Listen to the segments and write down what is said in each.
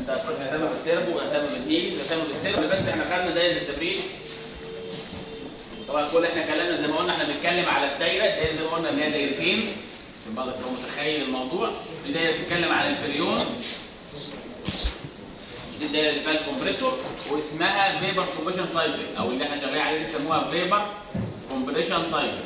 انت هتروح تهتم بالتربو وتهتم بالهيل وتهتم بالسيلف اللي فاتت احنا خدنا دايره التبريد طبعا كل احنا كلامنا زي ما قلنا احنا بنتكلم على الدايره الدايره زي ما قلنا ان هي دايرتين عشان برضه تبقى متخيل الموضوع في دايره بتتكلم عن الفريون دي الدايره اللي فيها الكمبريسور واسمها فيبر كومبريشن سايكل او اللي احنا شغالين عليه بيسموها فيبر كومبريشن سايكل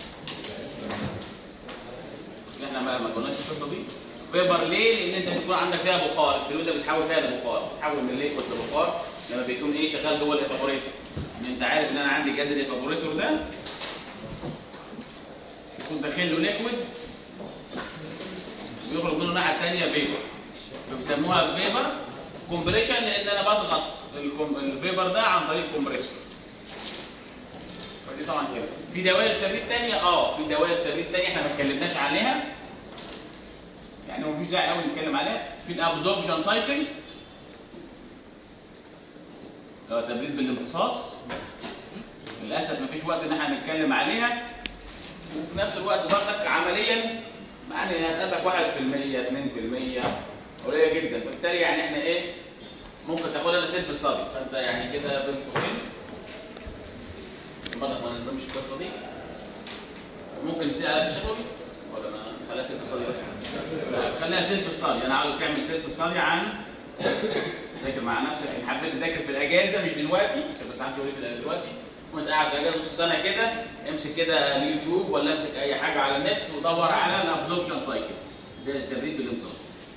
احنا ما ما قلناش القصه دي فيبر ليه؟ لان انت بيكون عندك فيها بخار الفلويد ده بتحول فيها لبخار بتحول من ليكويد لبخار لما بيكون ايه شغال جوه الايفابوريتور ان انت عارف ان انا عندي جهاز الايفابوريتور ده يكون داخل له ليكويد ويخرج منه الناحيه الثانيه فيبر فبيسموها فيبر كومبريشن لان انا بضغط الكم- الفيبر ده عن طريق كومبريسور فدي طبعا كده في دوائر تبريد ثانيه اه في دوائر تبريد ثانيه احنا ما اتكلمناش عليها يعني هو مفيش داعي قوي نتكلم عليها في الابزوربشن سايكل اللي هو تبريد بالامتصاص للاسف مفيش وقت ان احنا نتكلم عليها وفي نفس الوقت برضك عمليا يعني هتقابلك 1% 2% قليله جدا فبالتالي يعني احنا ايه ممكن تاخدها انا سيلف ستادي فانت يعني كده بين قوسين برضك ما نظلمش القصه دي ممكن تسال على شغلي ولا ما خليها سيلف ستادي بس لا، خليها سيلف ستادي انا عاوز تعمل سيلف ستادي عن ذاكر مع نفسك ان حبيت تذاكر في الاجازه مش دلوقتي عشان بس عندي في الأجازة دلوقتي وانت قاعد في اجازه نص سنه كده امسك كده اليوتيوب ولا امسك اي حاجه على النت ودور على الابزوربشن سايكل ده التبريد بالامتصاص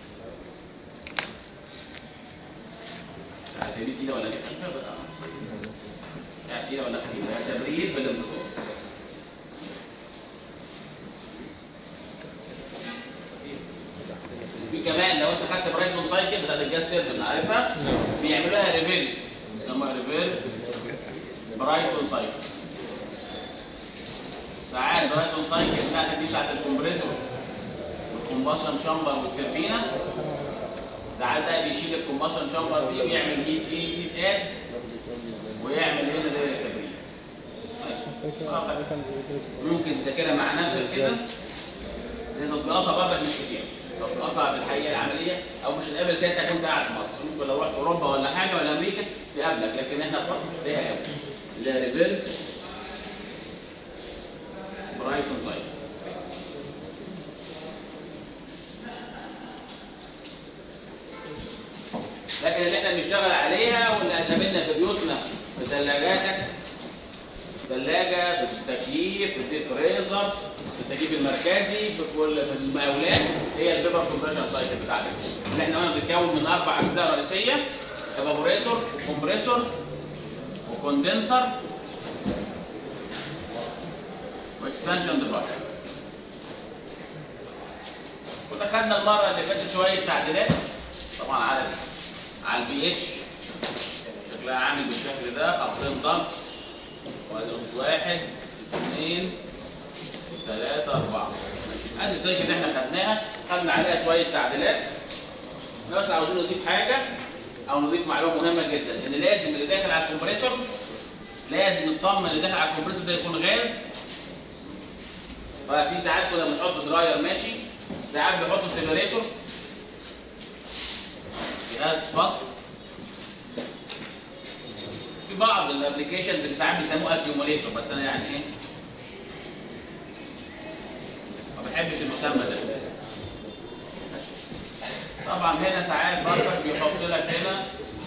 عارف دي تقيله ولا خفيفه بقى يعني تقيله ولا خفيفه تبريد بالامتصاص في كمان لو انت خدت برايتون سايكل بتاعت الجاز تيربن عارفها بيعملوها ريفيرس بيسموها ريفيرس برايتون سايكل ساعات برايتون سايكل بتاعتك دي بتاعت الكمبريسور والكومباشن شامبر والتربينه ساعات ده بيشيل الكومباشن شامبر دي ويعمل هيت ايه هيت اد ويعمل هنا زي التبريد ماشي. آه، ممكن تذاكرها مع نفسك كده دي تطبيقاتها برضك مش كتير تطبيقاتها في الحقيقه العمليه او مش هتقابل ساعتها كنت قاعد في مصر ممكن لو رحت اوروبا ولا حاجه ولا امريكا تقابلك لكن احنا في مصر مش هتلاقيها قوي اللي هي ريفيرس برايتون سايد لكن اللي احنا بنشتغل عليها واللي هتقابلنا في بيوتنا في ثلاجاتك ثلاجه في التكييف في الديب فريزر في التكييف المركزي في كل في المقاولات هي الفيبر كومبريشن سايكل بتاعتك اللي احنا قلنا بتتكون من اربع اجزاء رئيسيه ايفابوريتور وكمبريسور وكوندنسر واكسبانشن ديفايس كنا خدنا المره اللي فاتت شويه تعديلات طبعا على على البي اتش شكلها عامل بالشكل ده خطين ضغط واحد اثنين ثلاثة أربعة ماشي ادي السايكل اللي احنا خدناها خدنا عليها شوية تعديلات احنا بس عاوزين نضيف حاجة أو نضيف معلومة مهمة جدا إن لازم اللي داخل على الكمبريسور لازم نطمن اللي داخل على الكمبريسور ده يكون غاز ففي ساعات كنا بنحط دراير ماشي ساعات بيحطوا سيلريتور جهاز فصل في بعض الابلكيشن اللي ساعات بيسموه اكيوموليتور بس انا يعني ايه ما بحبش المسمى ده طبعا هنا ساعات برضك بيحط لك هنا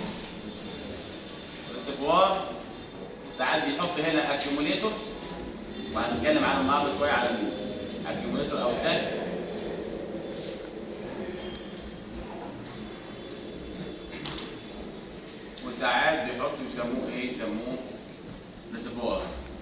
ريسيفوار ساعات بيحط هنا اكيوموليتور وهنتكلم عنه النهارده شويه على الاكيوموليتور او التانك وساعات بيحطوا يسموه ايه يسموه ريسيفوار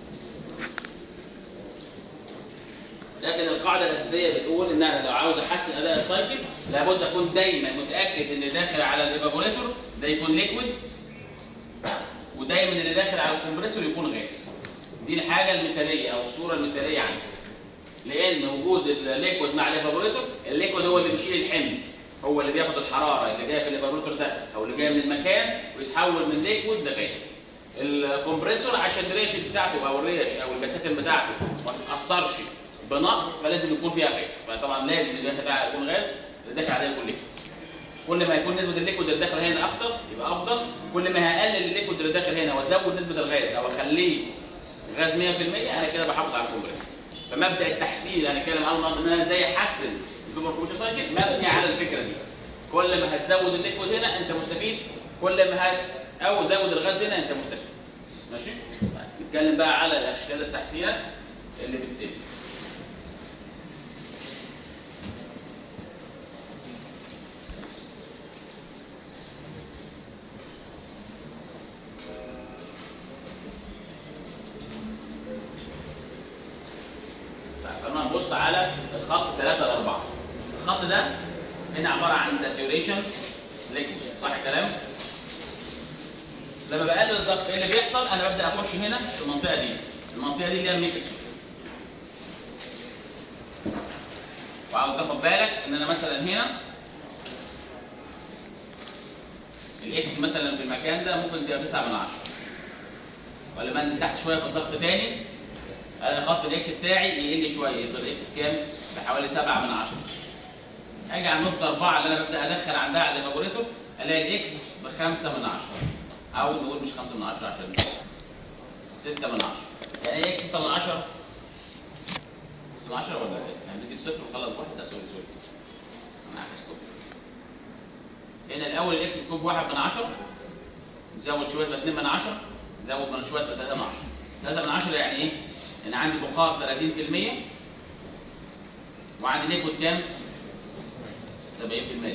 لكن القاعده الاساسيه بتقول ان انا لو عاوز احسن اداء السايكل لابد اكون دايما متاكد ان داخل على الايفابوريتور ده يكون ليكويد ودايما اللي داخل على الكمبريسور يكون غاز دي الحاجه المثاليه او الصوره المثاليه عندي لان وجود الليكويد مع الايفابوريتور الليكويد هو اللي بيشيل الحمل هو اللي بياخد الحراره اللي جايه في الايفابوريتور ده او اللي جايه من المكان ويتحول من ليكويد لغاز الكمبريسور عشان الريش بتاعته او الريش او البساتين بتاعته ما تتاثرش بنقط فلازم يكون فيها غاز فطبعا لازم اللي داخل عليه يكون غاز اللي داخل عليه يكون ليكويد كل ما يكون نسبه الليكويد اللي داخل هنا اكتر يبقى افضل كل ما هقلل الليكويد اللي داخل هنا وازود نسبه الغاز او اخليه غاز 100% انا كده بحافظ على الكومبريسور فمبدا التحسين اللي هنتكلم عنه النهارده ان انا ازاي احسن الفيبر كومبريشن سايكل مبني على الفكره دي كل ما هتزود الليكويد هنا انت مستفيد كل ما هت او زود الغاز هنا انت مستفيد ماشي طيب نتكلم بقى على الاشكال التحسينات اللي بتتم طيب خلينا نبص على الخط 3 ل 4 الخط ده هنا عباره عن ساتوريشن ليكويد صح الكلام؟ لما بقلل الضغط ايه اللي بيحصل؟ انا ببدا اخش هنا في المنطقه دي المنطقه دي اللي هي الميكسون وعاوز تاخد بالك ان انا مثلا هنا الاكس مثلا في المكان ده ممكن تبقى 9 من 10 ولما انزل تحت شويه في الضغط تاني الاقي خط الاكس بتاعي يقل شويه يفضل الاكس بكام؟ بحوالي 7 من 10 اجي على النقطه 4 اللي انا ببدا ادخل عندها على الايفابوريتور الاقي الاكس بخمسة من 10 او نقول مش 5 من 10 عشان 6 من 10 يعني ايه اكس 6 من 10 6 من 10 ولا ايه؟ يعني بدي بصفر وخلص واحد لا سوري سوري انا عكست هنا الاول الاكس بتكون بواحد من 10 نزود شويه يبقى 2 من 10 زود من شويه يبقى 3 من 10 3 من 10 يعني ايه؟ انا عندي بخار 30% وعندي ليكويد كام؟ 70%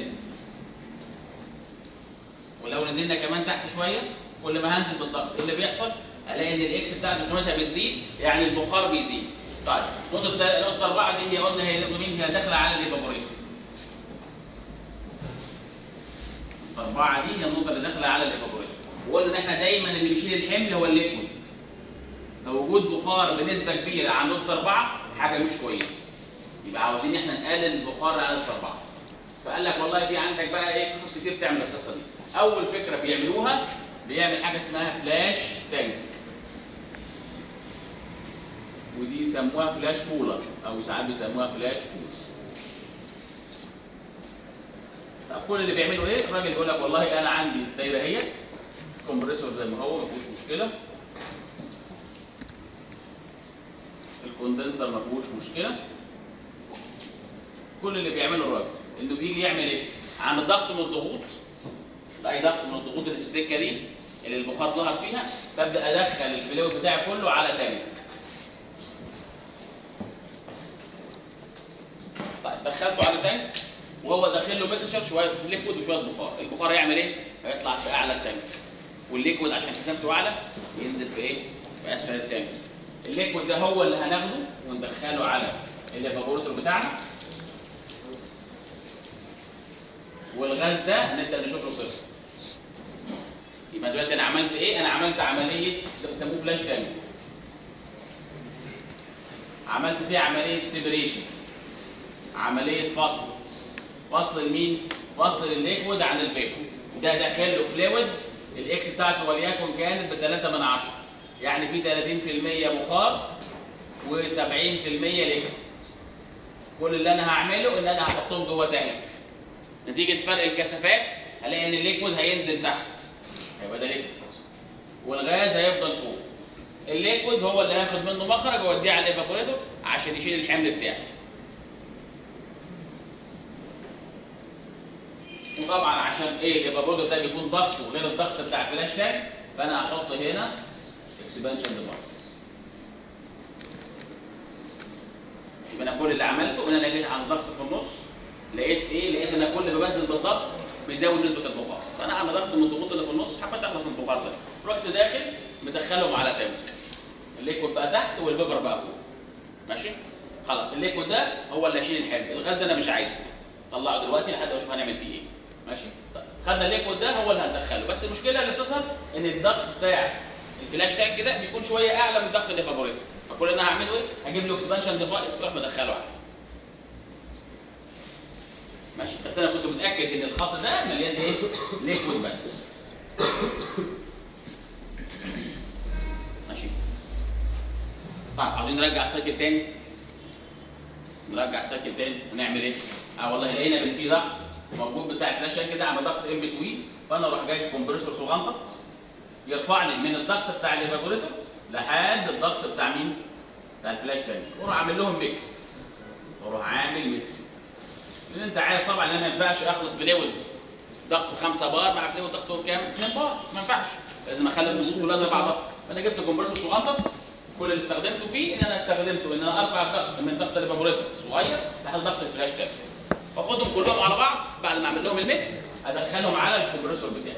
ولو نزلنا كمان تحت شويه كل ما هنزل بالضغط ايه اللي بيحصل؟ الاقي ان الاكس بتاعت قيمتها بتزيد يعني البخار بيزيد. طيب نقطه نقطه اربعه دي هي قلنا هي نقطه مين؟ هي داخله على الايفابوريتور. اربعه دي هي النقطه اللي داخله على الايفابوريتور. وقلنا ان احنا دايما اللي بيشيل الحمل هو الليكويد. فوجود بخار بنسبه كبيره عن نقطه اربعه حاجه مش كويسه. يبقى عاوزين احنا نقلل البخار على نقطه اربعه. فقال لك والله في عندك بقى ايه قصص كتير تعمل القصه دي. اول فكره بيعملوها بيعمل حاجه اسمها فلاش تانك. ودي يسموها فلاش كولر او ساعات بيسموها فلاش كولر. طب كل اللي بيعملوا ايه؟ الراجل يقول لك والله انا عندي الدايره اهيت كومبريسور زي ما هو ما فيهوش مشكله. الكوندنسر ما فيهوش مشكله. كل اللي بيعمله الراجل انه بيجي يعمل ايه؟ عند ضغط من الضغوط اي ضغط من الضغوط اللي في السكه دي اللي البخار ظهر فيها ببدا ادخل الفلويد بتاعي كله على تانك. طيب دخلته على تانك وهو داخل له ميكشر شويه ليكويد وشويه بخار، البخار هيعمل ايه؟ هيطلع في اعلى التانك. والليكويد عشان كثافته اعلى ينزل في ايه؟ في اسفل التانك. الليكويد ده هو اللي هناخده وندخله على الايفابوريتور بتاعنا والغاز ده هنبدا نشوف له صفر. يبقى دلوقتي انا عملت ايه؟ انا عملت عمليه بيسموه فلاش تانك. عملت فيها عمليه سيبريشن. عمليه فصل. فصل لمين؟ فصل للليكويد عن الفيبر. ده داخل له فلويد الاكس بتاعته وليكن كانت ب 3 من 10 يعني في 30% بخار و70% ليكويد. كل اللي انا هعمله ان انا هحطهم جوه تانك. نتيجه فرق الكثافات هلاقي ان الليكويد هينزل تحت هيبقى ده ليكويد والغاز هيفضل فوق الليكويد هو اللي هياخد منه مخرج ويوديه على الايفابوريتور عشان يشيل الحمل بتاعي وطبعا عشان ايه الايفابوريتور ده بيكون ضغطه غير الضغط بتاع الفلاش تانك فانا هحط هنا اكسبانشن ديفايس يبقى انا كل اللي عملته ان انا جيت عند ضغط في النص لقيت ايه؟ لقيت ان كل ما بنزل بالضغط بيزود نسبه البخار، فانا عند ضغط من الضغوط اللي في النص حبيت اخلص من البخار ده، رحت داخل مدخلهم على تانك. الليكويد بقى تحت والفيبر بقى فوق. ماشي؟ خلاص الليكويد ده هو اللي هيشيل الحمل، الغاز ده انا مش عايزه. طلعه دلوقتي لحد ما اشوف هنعمل فيه ايه. ماشي؟ طيب خدنا الليكويد ده هو اللي هندخله، بس المشكله اللي بتظهر ان الضغط بتاع الفلاش تانك ده بيكون شويه اعلى من ضغط الايفابوريتور، فكل اللي انا هعمله ايه؟ هجيب له اكسبانشن ديفايس واروح مدخله عليه. ماشي بس انا كنت متاكد ان الخط ده مليان ايه؟ ليكويد بس. ماشي. طيب عاوزين نرجع السايكل تاني. نرجع السايكل تاني ونعمل ايه؟ اه والله لقينا ان في ضغط موجود بتاع الفلاش تانك كده عامل ضغط ام بتوين فانا اروح جاي كومبريسور صغنطط يرفع لي من الضغط بتاع الايفابوريتور لحد الضغط بتاع مين؟ بتاع الفلاش تانك واروح عامل لهم ميكس واروح عامل ميكس لان انت عارف طبعا انا ما ينفعش اخلط فلويد ضغطه 5 بار مع فلويد ضغطه كام؟ 2 بار ما ينفعش لازم اخلي الضغوط كلها زي بعضها فانا جبت كومبريسور صغنطط كل اللي استخدمته فيه ان انا استخدمته ان انا ارفع الضغط من ضغط الايفابوريتور الصغير لحد ضغط الفلاش تانك واخدهم كلهم على بعض بعد ما اعمل لهم الميكس ادخلهم على الكمبريسور بتاعي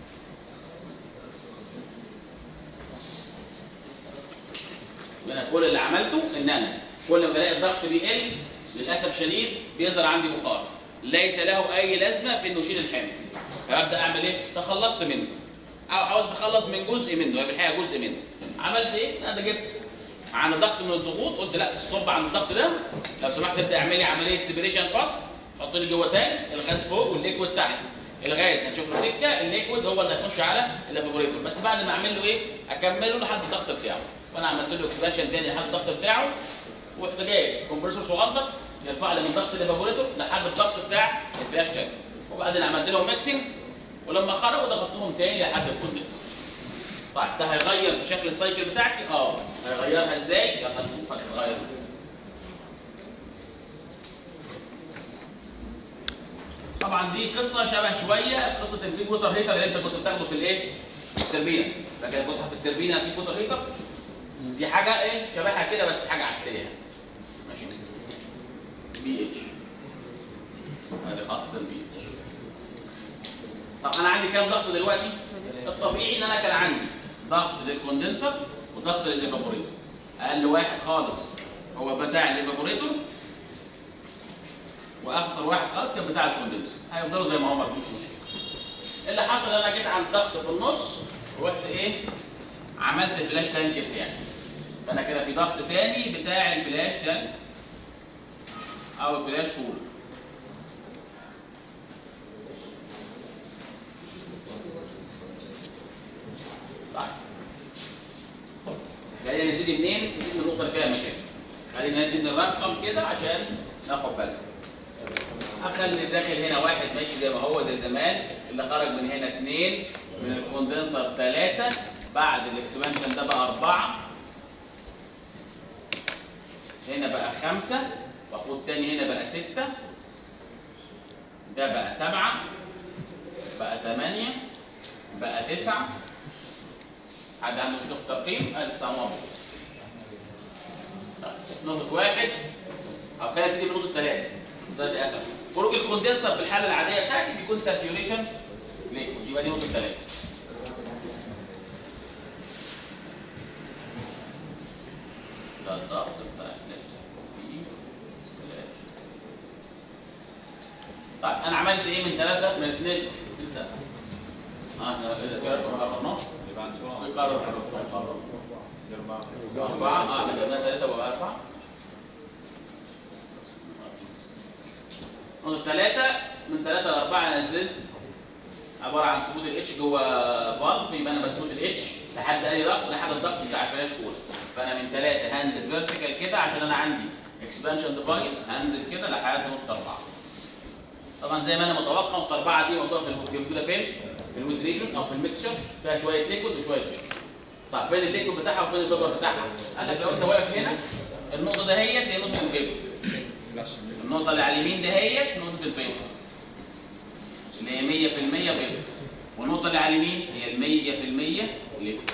انا كل اللي عملته ان انا كل ما بلاقي الضغط بيقل للاسف شديد بيظهر عندي بخار ليس له اي لازمه في انه يشيل الحمل فابدا اعمل ايه؟ تخلصت منه او عاوز اتخلص من جزء منه هي في الحقيقه جزء منه عملت ايه؟ انا جبت عن ضغط من الضغوط قلت لا ستوب عن الضغط ده لو سمحت ابدا اعمل لي عمليه سيبريشن فصل حط لي جوه تانك الغاز فوق والليكويد تحت الغاز هنشوف له سكه الليكويد هو اللي هيخش على الافابوريتور بس بعد ما اعمل له ايه اكمله لحد الضغط بتاعه فانا عملت له اكسبانشن تاني لحد الضغط بتاعه ورحت جايب كومبريسور صغنطط يرفع لي من ضغط الافابوريتور لحد الضغط بتاع الفلاش تانك وبعدين عملت لهم ميكسنج ولما خرجوا ضغطتهم تاني لحد الكون ميكس طيب ده هيغير في شكل السايكل بتاعتي اه هيغيرها ازاي يلا نشوف هتتغير ازاي طبعا دي قصه شبه شويه قصه الفيد ووتر هيتر اللي انت كنت بتاخده في الايه؟ في التربينه فاكر كنت في التربينه في ووتر هيتر دي حاجه ايه شبهها كده بس حاجه عكسيه ماشي بي اتش ادي خط البي اتش طب انا عندي كام ضغط دلوقتي؟ الطبيعي ان انا كان عندي ضغط للكوندنسر وضغط للايفابوريتور اقل واحد خالص هو بتاع الايفابوريتور واخطر واحد خالص كان بتاع الكوندنسر هيفضلوا زي ما هما مفيش مشكله اللي حصل انا جيت عند ضغط في النص ورحت ايه عملت الفلاش تانك بتاعي فانا كده في ضغط تاني بتاع الفلاش تانك او الفلاش كولر طيب خلينا نبتدي منين؟ نبتدي من النقطه اللي فيها مشاكل خلينا ندي الرقم كده عشان ناخد بالنا اخلي داخل هنا واحد ماشي زي ما هو زي زمان اللي خرج من هنا اثنين من الكوندنسر ثلاثة بعد الاكسبانشن ده بقى أربعة هنا بقى خمسة واخد تاني هنا بقى ستة ده بقى سبعة بقى ثمانية بقى تسعة حد عنده مشكلة في الترقيم؟ قال تسعة مرات نقطة واحد أو خلينا نبتدي من نقطة ثلاثة ده للأسف خروج الكوندنسر في الحالة العادية بتاعتي بيكون ساتيوريشن ليكويد يبقى دي نقطة ثلاثة ده الضغط بتاع الفلاش طيب انا عملت ايه من ثلاثة من اثنين من ثلاثة اه احنا كده قررناه اللي بعد قرر أربعة اه احنا جبنا ثلاثة وبقى أربعة نقطة ثلاثة من ثلاثة لأربعة أنا نزلت عبارة عن ثبوت الاتش جوه فالف يبقى أنا بثبت الاتش لحد أي ضغط لحد الضغط بتاع الفلاش كولر فأنا من ثلاثة هنزل فيرتيكال كده عشان أنا عندي اكسبانشن ديفايس هنزل كده لحد نقطة أربعة طبعا زي ما أنا متوقع نقطة أربعة دي موجودة في موجودة فين؟ في الويت ريجن أو في الميكسشر فيها شوية ليكويد وشوية فيبر طب فين الليكويد بتاعها وفين الفيبر بتاعها؟ قال لك لو أنت واقف هنا النقطة دهيت هي نقطة الفيبر النقطة اللي على اليمين دهيت نقطة الفيبر اللي هي 100% بيض والنقطة اللي على اليمين هي ال 100% ليكويد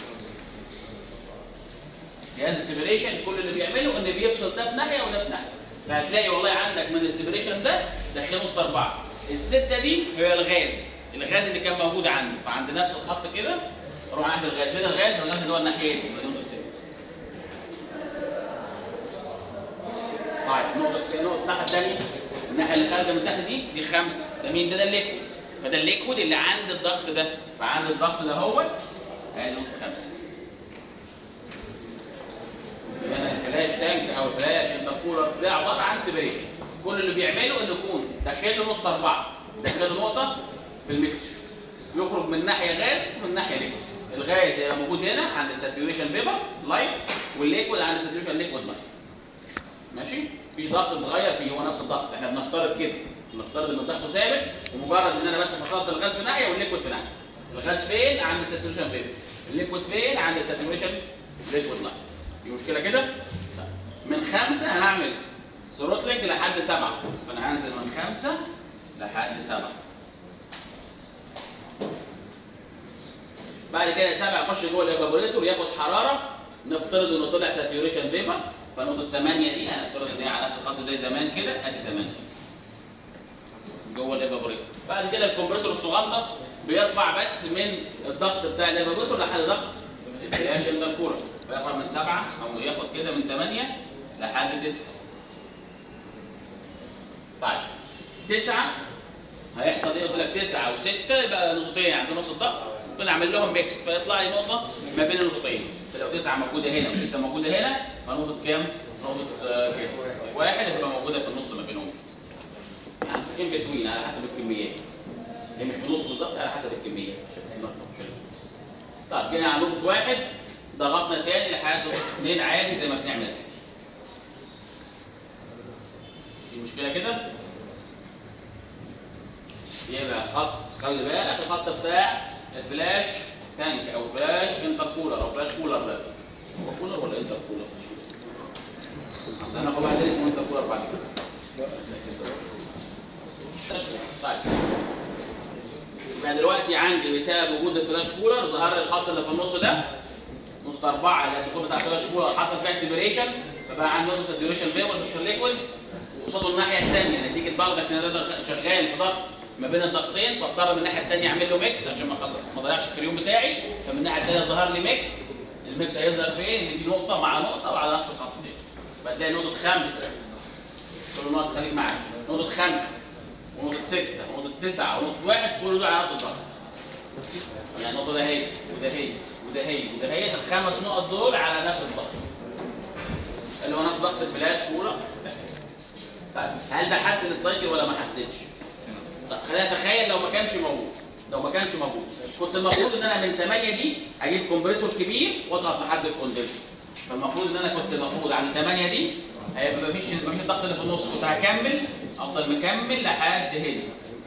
جهاز السيبريشن كل اللي بيعمله ان بيفصل ده في ناحية وده في ناحية فهتلاقي والله عندك من السيبريشن ده داخل نقطة أربعة الستة دي هي الغاز الغاز اللي كان موجود عنده فعند نفس الخط كده روح عند الغاز فين الغاز؟ الغاز اللي هو الناحية دي يبقى دي نقطة ستة طيب نقطة نقطة الناحية الثانية الناحية اللي خارجة من تحت دي دي خمسة ده مين ده ده الليكويد فده الليكويد اللي عند الضغط ده فعند الضغط ده هو ادي نقطة خمسة يبقى أنا الفلاش تانك او الفلاش انتركولر ده عبارة عن سيبريشن كل اللي بيعمله انه يكون داخل له نقطة أربعة داخل له نقطة في الميكسشر يخرج من ناحية غاز ومن ناحية ليكويد الغاز هيبقى موجود هنا عند الساتيوريشن فيبر لايت والليكويد عند الساتيوريشن ليكويد لايت ماشي مفيش ضغط اتغير فيه هو نفس الضغط احنا بنفترض كده نفترض ان الضغط ثابت ومجرد ان انا بس فصلت الغاز في ناحيه والليكويد في ناحيه الغاز فين عند الساتوريشن فين الليكويد فين عند الساتوريشن ليكويد لاين دي مشكله كده طيب. من خمسه هعمل ثروتلنج لحد سبعه فانا هنزل من خمسه لحد سبعه بعد كده سبعه يخش جوه الايفابوريتور ياخد حراره نفترض انه طلع ساتوريشن فيبر فنقطه 8 دي هنفترض ان هي على نفس الخط زي زمان كده ادي 8 جوه الايفابوريتور بعد كده الكمبريسور الصغنطط بيرفع بس من الضغط بتاع الايفابوريتور لحد ضغط الفلاش الكوره فيرفع من 7 او ياخد كده من 8 لحد 9 طيب 9 هيحصل ايه؟ قلت لك 9 و6 يبقى نقطتين عند نص الضغط ممكن اعمل لهم ميكس فيطلع لي نقطه ما بين النقطتين فلو 9 موجوده هنا و6 موجوده هنا فنقطه كام؟ نقطه آه، كام؟ واحد هتبقى موجوده في النص ما بينهم يعني ان بتوين على حسب الكميات هي مش في النص بالظبط على حسب الكميات عشان بس نقطه مش طيب جينا على نقطه واحد ضغطنا تاني لحد نقطه اثنين عادي زي ما بنعمل في مشكله كده يبقى خط خلي بالك الخط بتاع الفلاش تانك او فلاش انتر كولر او فلاش كولر ده هو كولر ولا انتر كولر؟ اصل انا واحد اسمه انتر كولر بعد كده طيب يبقى دلوقتي عندي بسبب وجود الفلاش كولر ظهر لي الخط اللي في النص ده نقطة أربعة اللي الدخول بتاع الفلاش كولر حصل فيها سيبريشن فبقى عندي نقطة ساتوريشن فيبر مش ليكويد وقصاده الناحية الثانية نتيجة برضك إن ده شغال في ضغط ما بين الضغطين فاضطر من الناحية الثانية أعمل له ميكس عشان ما أخلص ما أضيعش الكريون بتاعي فمن الناحية الثانية ظهر لي ميكس الميكس هيظهر فين؟ إن دي نقطة مع نقطة وعلى نفس الخط دي فتلاقي نقطة خمسة كل نقطة خليك معايا نقطة خمسة ونقطة ستة ونقطة تسعة ونقطة واحد كل دول على نفس الضغط يعني النقطة ده هي وده هي وده هي وده هي الخمس نقط دول على نفس الضغط اللي هو نفس ضغط الفلاش كولر طيب هل ده حسن السايكل ولا ما حسنش؟ طب خلينا نتخيل لو ما كانش موجود لو ما كانش موجود كنت المفروض ان انا من 8 دي اجيب كومبريسور كبير واضغط لحد الكوندنسر فالمفروض ان انا كنت المفروض عند 8 دي هيبقى مفيش مفيش الضغط اللي في النص كنت هكمل افضل مكمل لحد هنا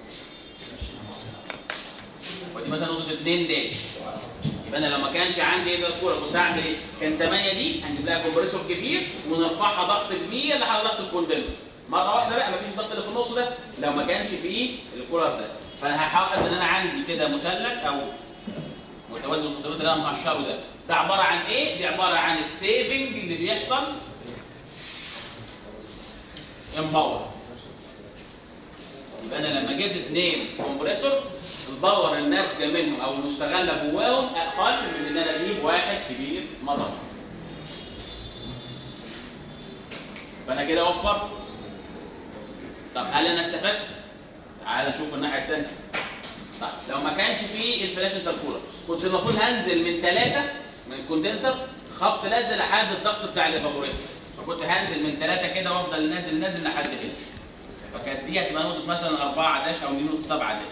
ودي مثلا نقطه 2 داش يبقى انا لو ما كانش عندي ايه الكوره كنت هعمل ايه؟ كان 8 دي هنجيب لها كومبريسور كبير ونرفعها ضغط كبير لحد ضغط الكوندنسر مره واحده بقى مفيش الضغط اللي في النص ده لو ما كانش فيه الكولر ده فانا هحافظ ان انا عندي كده مثلث او متوازي الخطوط اللي انا مقشره ده ده عباره عن ايه؟ دي عباره عن السيفنج اللي بيحصل امباور يبقى انا لما جبت اثنين كومبريسور الباور الناتجه منهم او المستغله جواهم اقل من ان انا اجيب واحد كبير مره واحده فانا كده وفرت طب هل انا استفدت؟ تعال نشوف الناحيه الثانيه طب لو ما كانش فيه الفلاش انتركولر كنت المفروض هنزل من ثلاثه من الكوندنسر خبط نازل لحد الضغط بتاع الايفابوريتور فكنت هنزل من ثلاثه كده وافضل نازل نازل لحد كده فكانت دي هتبقى نقطه مثلا 4 داش او دي نقطه 7 داش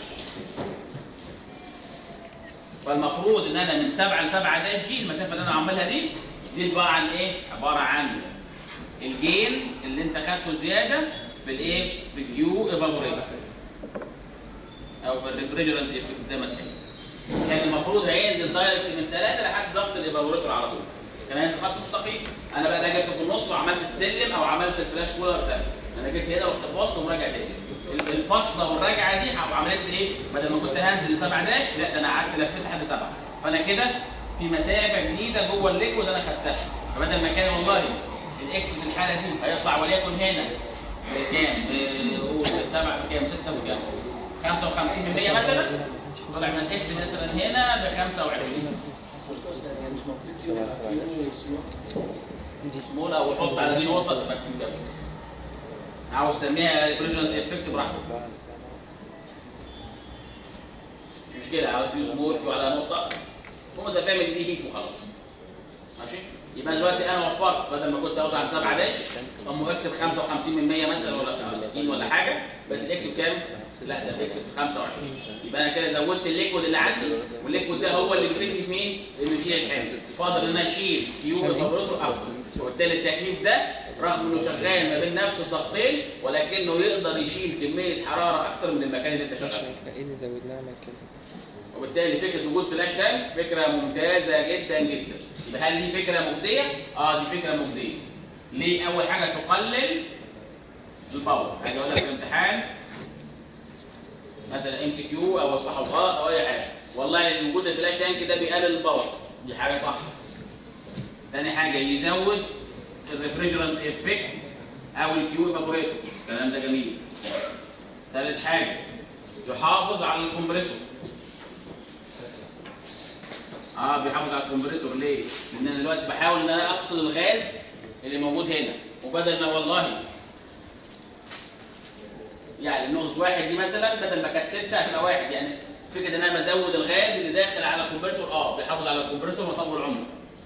فالمفروض ان انا من 7 ل 7 داش دي المسافه اللي انا عاملها دي دي عباره عن ايه؟ عباره عن الجين اللي انت خدته زياده في الايه؟ في اليو ايفابوريتور او في الريفريجرنت زي ما تحب كان المفروض هينزل دايركت من 3 لحد ضغط الايفابوريتور على طول كان هينزل خط مستقيم انا بقى ده جبته في النص وعملت السلم او عملت الفلاش كولر ده انا جيت هنا ورحت فاصل ومراجع تاني الفاصله والراجعه دي عملت لي ايه؟ بدل ما كنت هنزل ل 7 داش لا ده انا قعدت لفيت لحد 7 فانا كده في مسافه جديده جوه الليكويد انا خدتها فبدل ما كان والله الاكس في الحاله دي هيطلع وليكن هنا بكام؟ قول 7 بكام؟ 6 بكام؟ 55% مثلا طلع من الاكس مثلا هنا ب 25 سمول او حط على دي نقطه تبقى كده عاوز تسميها ريفريجرنت افكت براحتك مش مشكله عاوز تيوز سمول كيو على نقطه هو ده فاهم دي هيت وخلاص ماشي يبقى دلوقتي انا وفرت بدل ما كنت اوزع على 7 داش ام اكس ب 55% مثلا ولا 60 ولا حاجه بقت الاكس بكام؟ لا ده الاكس ب 25 يبقى انا كده زودت الليكويد اللي عندي والليكويد ده هو اللي بيفيدني في مين؟ انه يشيل الحمل فاضل ان انا اشيل كيو ايفابوريتور اوت وبالتالي التكليف ده رغم انه شغال ما بين نفس الضغطين ولكنه يقدر يشيل كميه حراره اكتر من المكان اللي انت شغال ماشي فيه احنا ايه اللي زودناه عمل كده وبالتالي فكره وجود فلاش تانك فكره ممتازه جدا جدا يبقى هل دي فكره مجديه؟ اه دي فكره مجديه ليه؟ اول حاجه تقلل الباور حاجه اقول لك في الامتحان مثلا ام سي كيو او صح وغلط او اي حاجه والله وجود الفلاش تانك ده بيقلل الباور دي حاجه صح تاني حاجه يزود الريفريجرانت افكت او الكيو ايفابوريتور الكلام ده جميل ثالث حاجه يحافظ على الكمبريسور اه بيحافظ على الكمبريسور ليه؟ لان انا دلوقتي بحاول ان انا افصل الغاز اللي موجود هنا وبدل ما والله يعني نقطة واحد دي مثلا بدل ما كانت ستة هتبقى واحد يعني فكرة ان انا بزود الغاز اللي داخل على الكمبريسور اه بيحافظ على الكمبريسور ويطول عمره.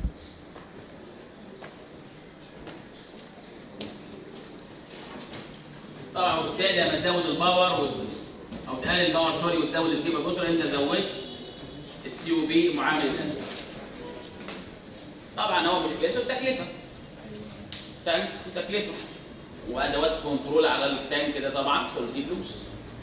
طبعا وبالتالي لما تزود الباور وت- او تقلل الباور سوري وتزود الكيبل كنترول انت زودت السي او بي معامل ثاني. طبعا هو مشكلته التكلفه. تانك تكلفه وادوات كنترول على التانك ده طبعا كل دي فلوس.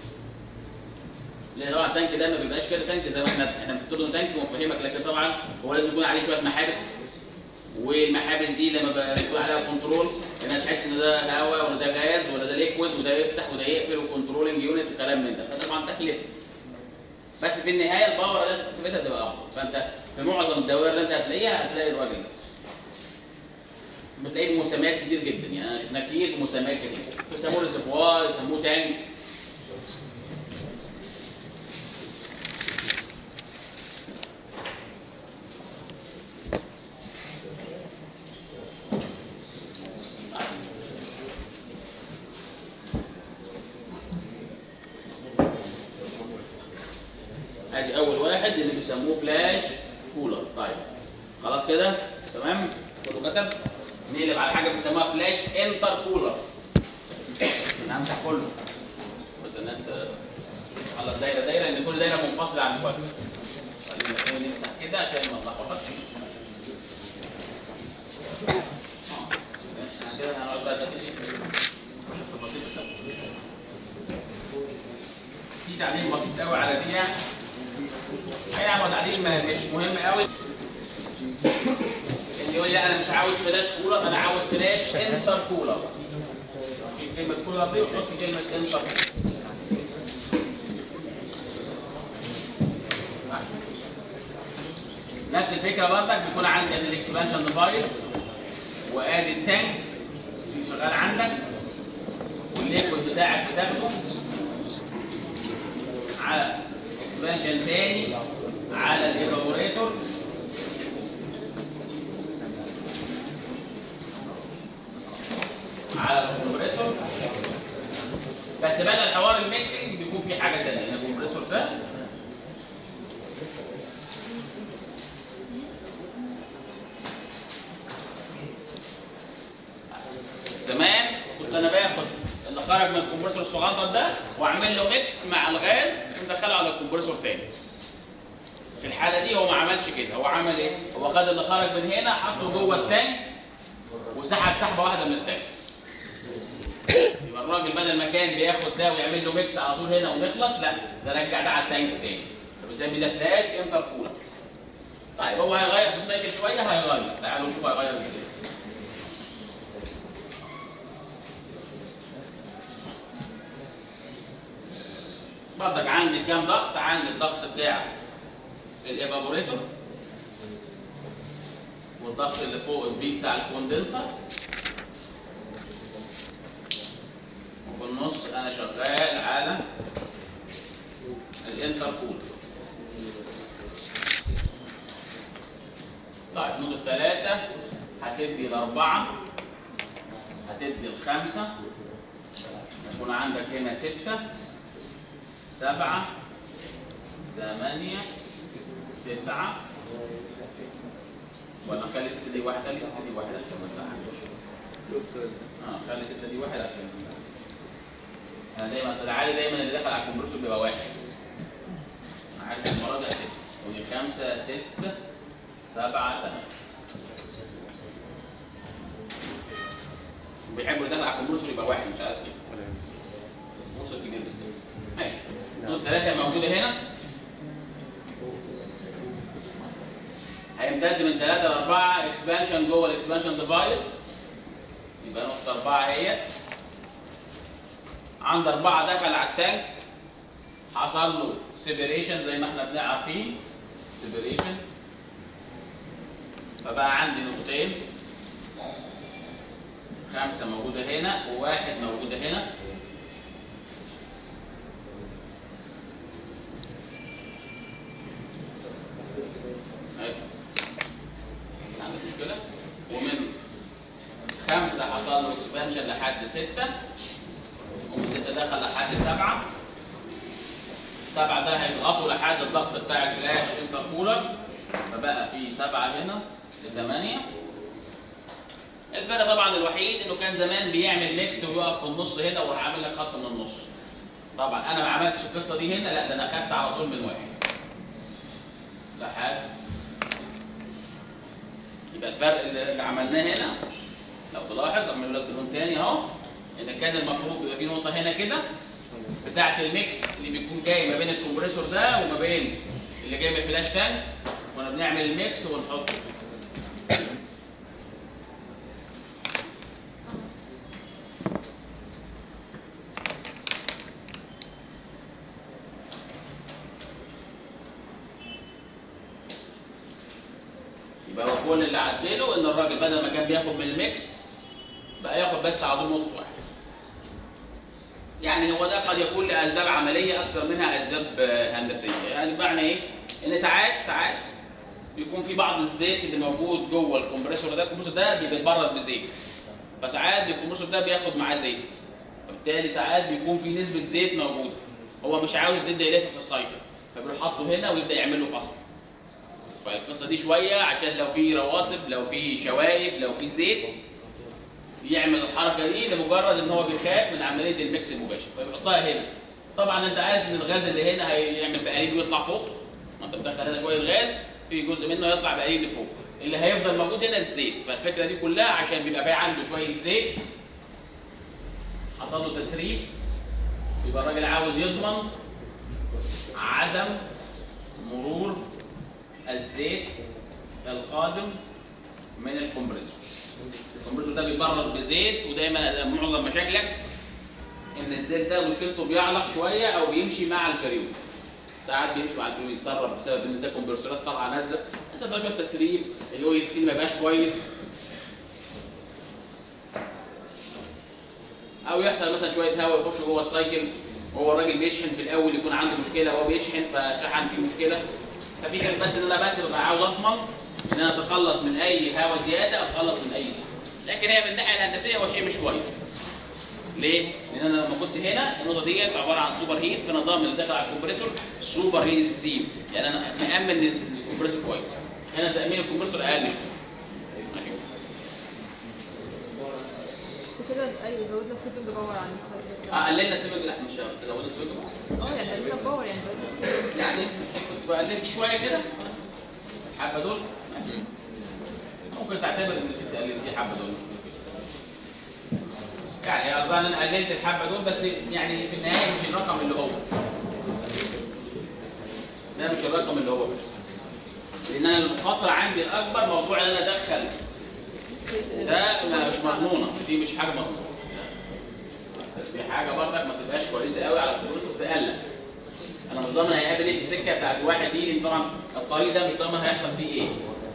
لان طبعا التانك ده ما بيبقاش كده تانك زي ما احنا احنا بنفترض انه تانك ونفهمك لكن طبعا هو لازم يكون عليه شويه محابس والمحابس دي لما بيكون عليها كنترول انها تحس ان ده هواء ولا ده غاز ولا ده ليكويد وده يفتح وده يقفل وكنترولنج يونت وكلام من ده فطبعا تكلفه بس في النهايه الباور اللي انت تستفيدها تبقى افضل فانت في معظم الدوائر اللي انت هتلاقيها هتلاقي الراجل ده بتلاقيه بمسميات كتير جدا يعني انا شفنا كتير بمسميات كتير يسموه ريسبوار يسموه تانك ادي اول واحد اللي بيسموه فلاش كولر طيب خلاص كده تمام كله كتب نقلب على حاجه بيسموها فلاش انتر كولر انا همسح كله بس الناس ت- تخلص دايره دايره لان كل دايره منفصله عن الوقت خلينا نحاول نمسح كده عشان ما نلخبطش آه. احنا كده هنقعد بقى تبتدي تفاصيل الشغل. في تعليم بسيط قوي على دي يعني الحقيقه هو تعليم مش مهم قوي اللي يقول لي انا مش عاوز فلاش كولر انا عاوز فلاش انتر كولر في كلمه كولر دي وحط في كلمه انتر نفس الفكره برضك بيكون عندي ادي الاكسبانشن ديفايس وادي التانك اللي شغال عندك والليكويد بتاعك بتاخده على اكسبانشن تاني على الايفابوريتور على الكمبريسور بس بدل حوار الميكسنج بيكون في حاجه ثانيه هنا الكمبريسور ده زمان كنت انا باخد اللي خرج من الكمبريسور الصغنطط ده واعمل له ميكس مع الغاز وندخله على الكمبريسور تاني في الحاله دي هو ما عملش كده هو عمل ايه هو خد اللي خرج من هنا حطه جوه التانك وسحب سحبه واحده من التانك يبقى الراجل بدل ما كان بياخد ده ويعمل له ميكس على طول هنا ونخلص لا ده رجع ده على التانك تاني فبيسمي ده فلاش انتر كولر طيب هو هيغير في السايكل شويه هيغير تعالوا نشوف هيغير ازاي برضك عندي كام ضغط عندي الضغط بتاع الايفابوريتور والضغط اللي فوق البي بتاع الكوندنسر وفي النص انا شغال على الانتر كول طيب نقطة ثلاثة هتدي الأربعة هتدي الخمسة يكون عندك هنا ستة سبعة ثمانية تسعة ولا نخلي ستة دي واحد خلي ستة دي واحد عشان ما تزعلش اه خلي ستة دي واحد عشان ما تزعلش انا دايما اصل العادي دايما اللي داخل على الكمبرسور بيبقى واحد عارف المرة دي ستة ودي خمسة ستة سبعة ثمانية بيحبوا اللي داخل على الكمبرسور يبقى واحد مش عارف ايه كمبرسور كبير بالذات ماشي نقطة ثلاثة موجودة هنا هيمتد من ثلاثة لأربعة اكسبانشن جوه الاكسبانشن ديفايس يبقى نقطة أربعة اهيت عند أربعة دخل على التانك حصل له سيبريشن زي ما احنا بنعرفين سيبريشن فبقى عندي نقطتين خمسة موجودة هنا وواحد موجودة هنا أهي. عندك مشكلة ومن خمسة حصل له اكسبانشن لحد ستة ومن ستة دخل لحد سبعة سبعة ده هيضغطوا لحد الضغط بتاع الفلاش انتركولر فبقى في سبعة هنا لثمانية الفرق طبعا الوحيد انه كان زمان بيعمل ميكس ويقف في النص هنا وراح عامل لك خط من النص طبعا انا ما عملتش القصه دي هنا لا ده انا اخدت على طول من واحد لحد يبقى الفرق اللي اللي عملناه هنا لو تلاحظ اعمل لك لون تاني اهو ان كان المفروض يبقى في نقطه هنا كده بتاعه الميكس اللي بيكون جاي ما بين الكمبريسور ده وما بين اللي جاي من الفلاش تانك كنا بنعمل الميكس ونحطه يبقى هو كل اللي عدله ان الراجل بدل ما كان بياخد من الميكس بقى ياخد بس على طول نقطه واحده. يعني هو ده قد يكون لاسباب عمليه اكثر منها اسباب آه، هندسيه، يعني بمعنى ايه؟ ان ساعات ساعات بيكون في بعض الزيت اللي موجود جوه الكمبريسور ده، الكمبريسور ده بيتبرد بزيت. فساعات الكمبريسور ده بياخد معاه زيت. وبالتالي ساعات بيكون في نسبه زيت موجوده. هو مش عاوز الزيت ده يلف في السايكل، فبيروح حاطه هنا ويبدا يعمل له فصل. فالقصه دي شويه عشان لو في رواسب لو في شوائب لو في زيت يعمل الحركه دي لمجرد ان هو بيخاف من عمليه الميكس المباشر فيحطها هنا طبعا انت عارف ان الغاز اللي هنا هيعمل بقليل ويطلع فوق ما انت بتدخل هنا شويه غاز في جزء منه يطلع بقليل لفوق اللي هيفضل موجود هنا الزيت فالفكره دي كلها عشان بيبقى في عنده شويه زيت حصل له تسريب يبقى الراجل عاوز يضمن عدم مرور الزيت القادم من الكمبريسور الكمبريسور ده بيتبرد بزيت ودايما معظم مشاكلك ان الزيت ده مشكلته بيعلق شويه او بيمشي مع الفريون ساعات بيمشي مع الفريون يتسرب بسبب ان ده كمبرسورات طالعه نازله بسبب بقى شويه تسريب الاو ال سي ما بقاش كويس او يحصل مثلا شويه هواء يخش جوه السايكل وهو الراجل بيشحن في الاول يكون عنده مشكله وهو بيشحن فشحن فيه مشكله ففي كان بس ان انا بس ببقى عاوز اضمن ان انا اتخلص من اي هواء زياده اتخلص من اي زيت لكن هي من الناحيه الهندسيه هو شيء مش كويس ليه؟ لان انا لما كنت هنا النقطه ديت عباره عن سوبر هيت في نظام اللي داخل على الكمبريسور سوبر هيت ستيم يعني انا مامن ان الكمبريسور كويس هنا تامين الكمبريسور اقل شويه ماشي بس كده ايوه زودنا سيفنج باور عن السايكل اه قللنا السيفنج لا مش زودنا السيفنج اه يعني قللنا باور يعني زودنا السيفنج يعني قللت دي شويه كده الحبه دول ماشي ممكن تعتبر ان انت قللت حبه دول مش مشكله يعني قصدي ان انا قللت الحبه دول بس يعني في النهايه مش الرقم اللي هو ده مش الرقم اللي هو لان انا المخاطره عندي الاكبر موضوع ان انا ادخل ده ما- مش مضمونه دي مش حاجه مضمونه بس دي حاجه برضك ما تبقاش كويسه قوي على الكمبيوتر تقلق انا مش ضامن هيقابل ايه في السكه بتاعت الواحد دي لان طبعا الطريق ده مش ضامن هيحصل فيه ايه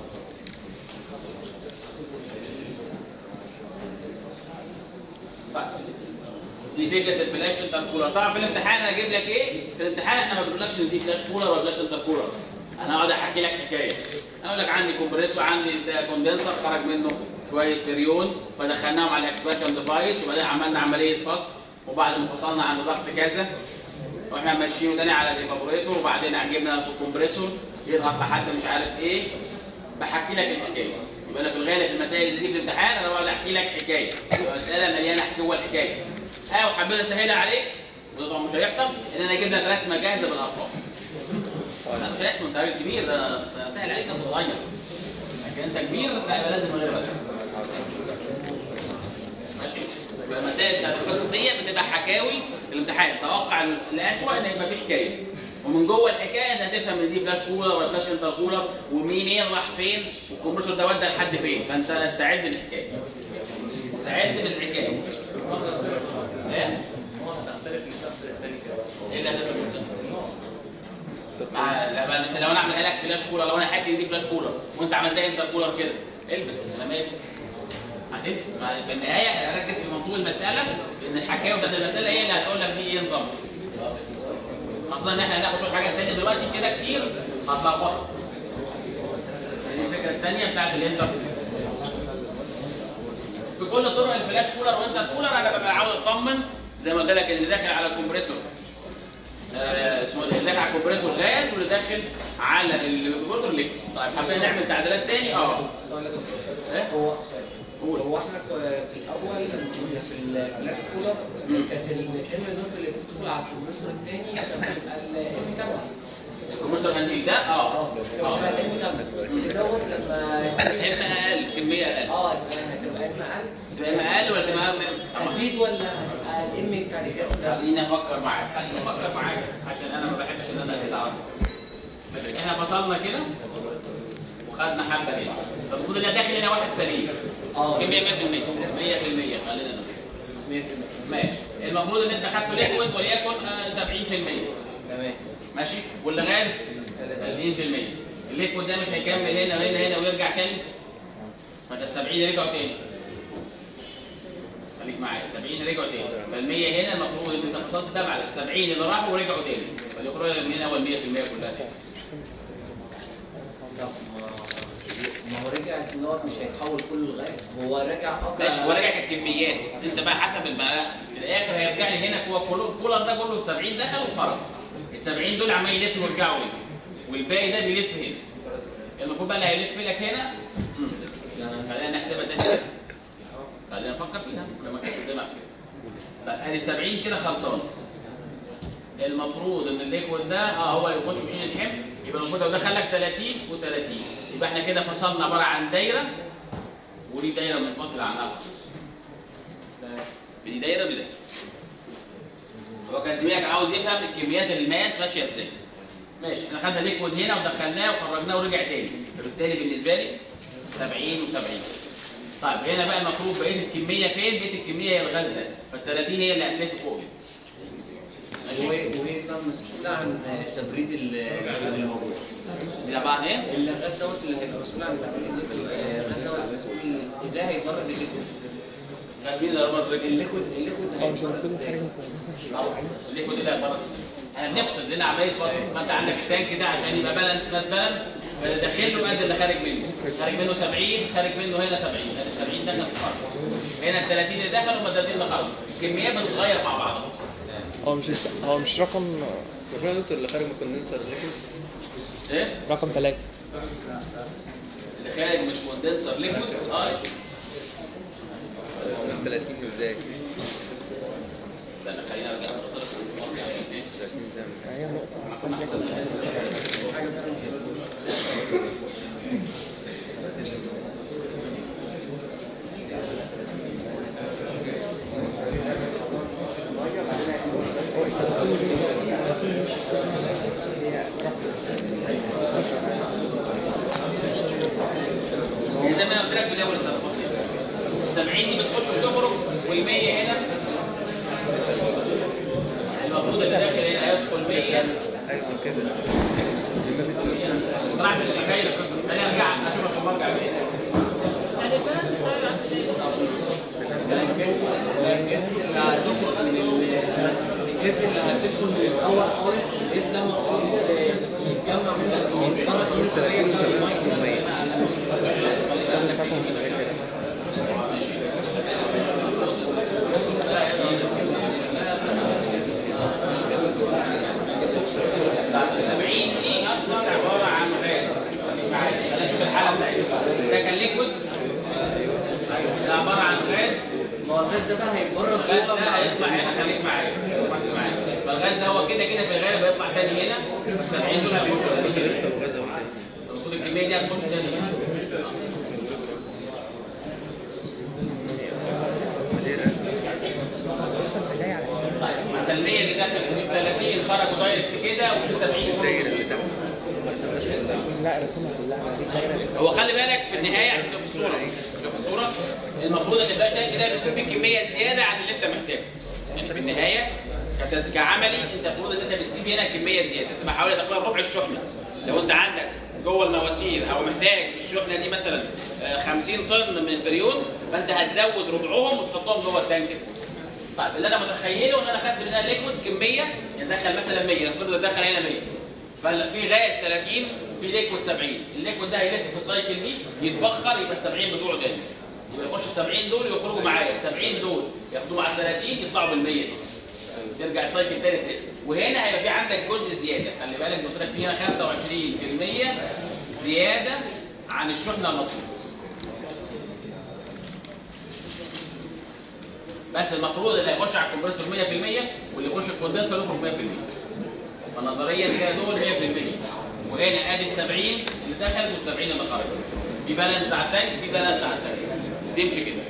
طيب. دي فكره الفلاش انتركولر طبعا في الامتحان انا اجيب لك ايه في الامتحان احنا ما بنقولكش ان دي فلاش كولر ولا فلاش انتركولر انا اقعد احكي لك حكايه انا اقول لك عندي كومبريسور عندي كوندنسر خرج منه شويه فريون فدخلناهم على الاكسبانشن ديفايس وبعدين عملنا عمليه فصل وبعد ما فصلنا عند ضغط كذا واحنا ماشيين تاني على الايفابوريتور وبعدين عجبنا في الكمبريسور يضغط لحد مش عارف ايه بحكي لك الحكايه يبقى انا في الغالب في المسائل اللي دي في الامتحان انا بقعد احكي لك حكايه يبقى مساله مليانه جوه الحكايه اه وحبيت اسهلها عليك وده طبعا مش هيحصل ان انا اجيب لك رسمه جاهزه بالارقام لا مش رسمه انت راجل كبير ده أنا سهل عليك انت صغير لكن انت كبير لا يبقى لازم من غير رسمه ماشي يبقى المسائل بتاعت القصص دي بتبقى حكاوي في الامتحان توقع الاسوء ان يبقى في حكايه ومن جوه الحكايه انت هتفهم ان دي فلاش كولر ولا فلاش انتر كولر ومين ايه راح فين والكمبرسور ده ودى لحد فين فانت استعد للحكايه استعد للحكايه ايه؟ ايه اللي هتفهم من ده؟ آه، لما انت لو انا اعملها لك فلاش كولر لو انا حاكي إن دي فلاش كولر وانت عملتها انتر كولر كده البس انا مالي هتلبس ما- في النهايه هركز في منطوق المساله ان الحكايه بتاعت المساله هي اللي هتقول لك دي ايه نظام اصلا ان احنا هناخد شويه حاجات تانية دلوقتي كده كتير هتلخبط دي الفكره الثانيه بتاعت الانتر في كل طرق الفلاش كولر وانتر كولر انا ببقى عاوز اطمن زي ما قلت لك اللي داخل على الكمبريسور آه، اسمه اللي داخل على الكمبريسور غاز واللي داخل على الكمبريسور ليكويد طيب حابين نعمل تعديلات تاني اه سؤال يا دكتور. إيه؟ هو قول. هو احنا ك- في الاول لما كنا في الفلاش كولر مم. كانت الام دوت اللي بتدخل على الكمبرسور الثاني كان بيبقى الام كامل الكمبريسور هنشيل ده اه اه كان بيبقى اه الام كامل دوت لما هيبقى اقل كميه اقل اه هتبقى ام اقل تبقى إما اقل ولا تبقى طبعا هتزيد ولا هتبقى الام بتاع الجسم بس؟ خليني افكر معاك خليني افكر معاك عشان انا ما بحبش ان انا ازيد عرض احنا فصلنا كده وخدنا حبه هنا فالمفروض ان أنا داخل هنا واحد سليم اه كميه 100% 100% خلينا نقول. 100% ماشي المفروض ان انت خدته ليكويد وليكن آه، 70% تمام ماشي واللي غاز 30% الليكويد ده مش هيكمل هنا وهنا هنا ويرجع تاني فده ال 70 رجعوا تاني خليك معايا ال 70 رجعوا تاني فال 100 هنا المفروض ان انت تصدم على ال 70 اللي راحوا ورجعوا تاني فاليخرجوا من هنا هو ال 100% كلها تاني طب ما- ما هو رجع ان هو مش هيتحول كله لغايه هو رجع اه ماشي هو راجع ككميات انت بقى حسب المعلقه في الاخر هيرجع لي هنا هو كله الكولر ده كله 70 دخل وخرج ال 70 دول عمال يلفوا ويرجعوا هنا والباقي ده بيلف هنا المفروض بقى اللي هيلف لك هنا مم. خلينا نحسبها تاني كده. خلينا نفكر فيها لما كنت قدامك كده بقى ادي 70 كده خلصان المفروض ان الليكويد ده اه هو اللي بيخش ويشيل الحمل يبقى المفروض لو دخل لك 30 و30 يبقى احنا كده فصلنا عباره عن دايره ودي دايره منفصله عن اخر دي دايره ودي دايره هو كان زميلك عاوز يفهم الكميات الماس ماشيه ازاي ماشي احنا خدنا ليكويد هنا ودخلناه وخرجناه ورجع تاني فبالتالي بالنسبه لي 70 و70 طيب هنا بقى المفروض بقيه الكميه فين؟ بقيه الكميه هي الغاز ده فال 30 هي اللي هتلف فوق كده ماشي وهي وهي كان مسؤول عن تبريد الغاز اللي موجود دي عباره عن ايه؟ الغاز دوت اللي هيبقى مسؤول عن تبريد الغاز دوت مسؤول ازاي هيتبرد الليكويد غاز مين اللي هيبرد الرجل؟ الليكويد الليكويد هيتبرد ازاي؟ الليكويد اللي هيبرد احنا بنفصل لنا عمليه فصل ما انت عندك التانك ده عشان يبقى بالانس ماس بالانس داخل له قد اللي خارج منه خارج منه 70 خارج منه هنا 70 ادي 70 دخل في خرج هنا ال 30 اللي دخلوا وال 30 اللي خرجوا الكميات بتتغير مع بعضها هو مش هو مش رقم الراديوس اللي خارج من الكوندنسر ليكويد ايه رقم ثلاثة اللي خارج من الكوندنسر ليكويد اه من 30 ازاي؟ استنى خلينا ارجع ابص لك 30 ازاي؟ هي نقطة هي زي ما أنا قلت لك في الاول التفاصيل ال 70 دي بتخش وتخرج وال 100 هنا المفروض اللي داخل هنا هيدخل 100 ايوه كده طلعت مش متخيل القصه خليني ارجع اشوفك لما ارجع بيه يعني البالانس بتاع الجاز اللي هتخرج من ال- الجاز اللي هتدخل من الاول خالص الجاز ده المفروض يتجمع من يتبرد كل شويه يساوي الميه على طب ال 70 دي اصلا عباره عن غاز خلينا نشوف الحاله بتاعتها ده كان ليكويد ده عباره عن غاز ما هو الغاز ده بقى هيتبرد الغاز جوه ده مع هيطلع هنا خليك معايا ركز معايا فالغاز ده هو كده كده في الغالب هيطلع تاني هنا ال 70 دول هيخشوا تاني كده المفروض الكميه دي هتخش تاني هنا رسمناش كلها لا رسمها كلها انا دي الدايره دي هو خلي بالك في النهايه عشان تبقى في الصوره تبقى في الصوره المفروض ما تبقاش ده كده يكون في كميه زياده عن اللي انت محتاجه يعني في النهايه كت- كعملي انت المفروض ان انت بتسيب هنا كميه زياده انت حوالي تقريبا ربع الشحنه لو انت عندك جوه المواسير او محتاج في الشحنه دي مثلا آه، 50 طن من فريون فانت هتزود ربعهم وتحطهم جوه التانك طيب اللي انا متخيله ان انا خدت منها ليكويد كميه يعني دخل مثلا 100 نفترض دخل هنا 100 ففي غاز 30 في ليكويد 70 الليكويد ده هيلف في السايكل دي يتبخر يبقى ال 70 بتوعه تاني يبقى يخش ال 70 دول يخرجوا معايا ال 70 دول ياخدوا مع ال 30 يطلعوا بال 100 دي ترجع السايكل تاني تلف وهنا هيبقى في عندك جزء زياده خلي بالك قلت لك في هنا 25% زياده عن الشحنه المطلوبه بس المفروض اللي هيخش على الكمبرسور 100% واللي يخش الكوندنسر يخرج 100% فنظريا كده دول 100% وهنا ادي ال 70 اللي دخلت وال 70 اللي خرجت في بالانس على التانك في بالانس على التانك تمشي كده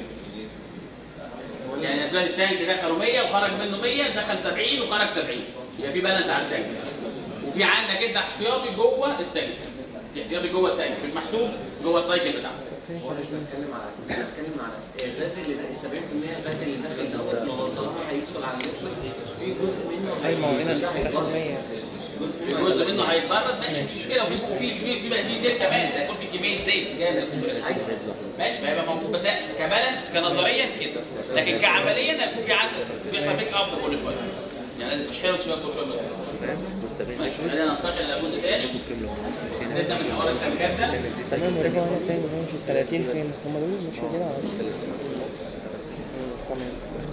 يعني دلوقتي التانك دخلوا 100 وخرج منه 100 دخل 70 وخرج 70 يبقى في بالانس على التانك وفي عندك انت احتياطي جوه التانك في احتياطي جوه التانك مش محسوب جوه السايكل بتاعك هو مش بتكلم على اساس بتكلم على اساس الغاز اللي ده 70% الغاز اللي داخل دوت ما هو طالما هيدخل على الليكويد في جزء منه ايوه ما هو هنا مش هيتبرد. 100 في جزء منه هيتبرد ماشي مش مشكله وفي وفي في في بقى في زيت كمان ده هيكون في كميه زيت جايه من الكمبرسور ماشي فهيبقى موجود بس كبالانس كنظريا كده لكن كعمليا هيكون في عندك بيحصل بيك اب كل شويه يعني لازم تشحنه شويه كل شويه فاهم والسبعين ماشي خلينا ننتقل الى جزء ثاني سيبنا من حوار التنكات ده تمام ورجعوا هنا تاني هنا في ال 30 فين؟ هم دول مش موجودين على مم، تمام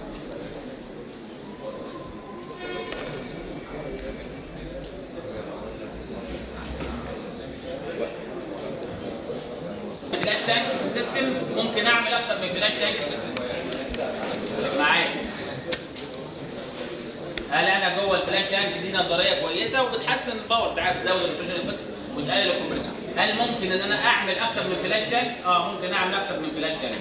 فلاش تانك في السيستم ممكن اعمل اكتر من فلاش تانك في السيستم معايا هل انا جوه الفلاش تانك دي نظريه كويسه وبتحسن الباور بتاعت تزود النيتروجين افكت وتقلل الكمبريسور هل ممكن ان انا اعمل اكتر من فلاش تانك اه ممكن اعمل اكتر من فلاش تانك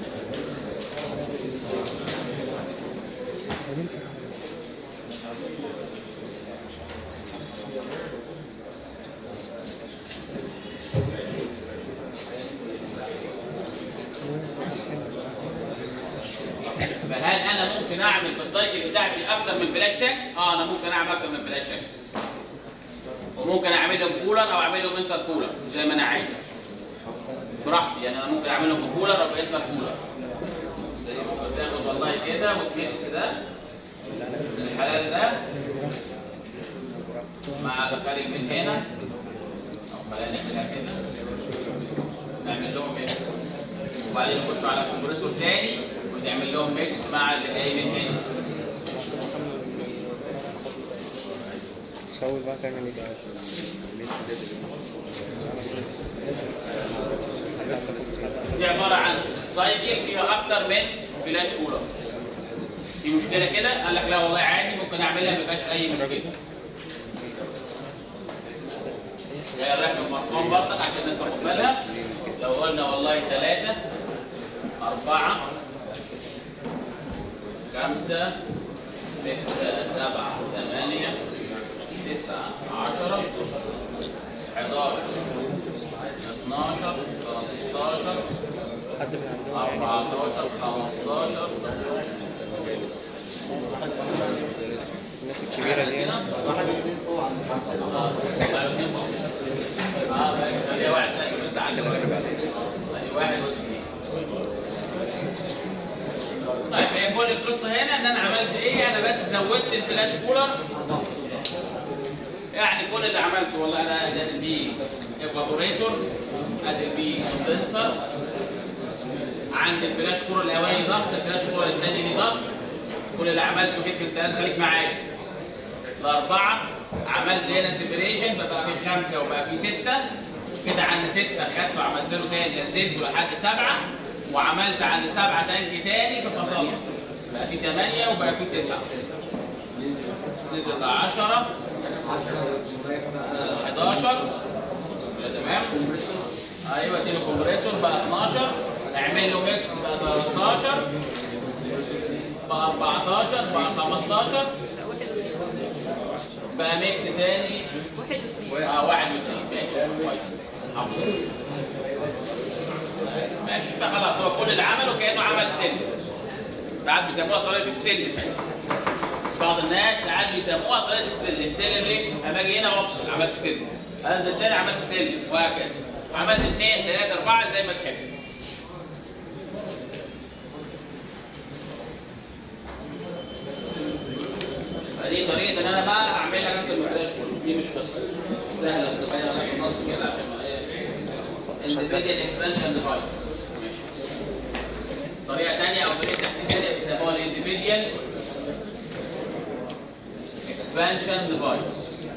فهل انا ممكن اعمل في السايكل بتاعتي اكتر من فلاش تانك؟ اه انا ممكن اعمل اكتر من فلاش تانك. وممكن اعملهم كولر او اعملهم انتر كولر زي ما انا عايز. براحتي يعني انا ممكن اعملهم بكولر او بانتر كولر. زي ما بتاخد والله كده وتميكس ده الحلال ده مع بخارج من هنا او خلينا نعملها كده نعمل لهم ميكس وبعدين نخش على كومبريسور تاني وتعمل لهم ميكس مع اللي جاي من هنا شاول بقى تعمل ايه؟ دي عباره عن سايكل فيها اكتر من فلاش كولر في مشكله كده قال لك لا والله عادي ممكن اعملها ما فيهاش اي مشكله جاي الرقم مرقم برضك عشان الناس تاخد بالها لو قلنا والله ثلاثة أربعة خمسة ستة سبعة ثمانية تسعة عشرة 11 12 13 حد من عندهم يعني 14 15 الناس الكبيرة دي يعني اه ماشي خليها واحد ثاني بس عشان ادي واحد واثنين طيب هي كل القصه هنا ان انا عملت ايه؟ انا بس زودت الفلاش كولر يعني كل اللي عملته والله انا ادي البي ايفابوريتور ادي البي كوندنسر عند الفلاش كولر الاولاني ضغط الفلاش كولر الثاني ليه ضغط كل اللي عملته جبت الثلاثه خليك معايا الأربعة عملت هنا سيبريشن فبقى في خمسة وبقى في ستة كده عند ستة خدته وعملت له تاني نزلته لحد سبعة وعملت عند سبعة تانك تاني ففصلت بقى في ثمانية وبقى في تسعة نزل 10 11 كده تمام ايوه اديله كومبريسور بقى 12 اعمل له ميكس بقى 13 بقى 14 بقى 15 بقى ميكس تاني اه واحد وتسعين ماشي كويس أهو. ماشي فخلاص هو كل اللي عمله كانه عمل سلم ساعات بيسموها طريقه السلم بعض الناس ساعات بيسموها طريقه السلم سلم ليه؟ اما اجي هنا وافصل عملت سلم انزل تاني عملت سلم وهكذا عملت اثنين ثلاثه اربعه زي ما تحب فدي طريقه ان انا بقى اعملها جنب المفرش كله دي مش قصه سهله القصه انا في النص كده عشان ما ايه individual expansion device ماشي طريقه ثانيه او طريقه تحسين ثانيه بيسموها الانديفيديال expansion device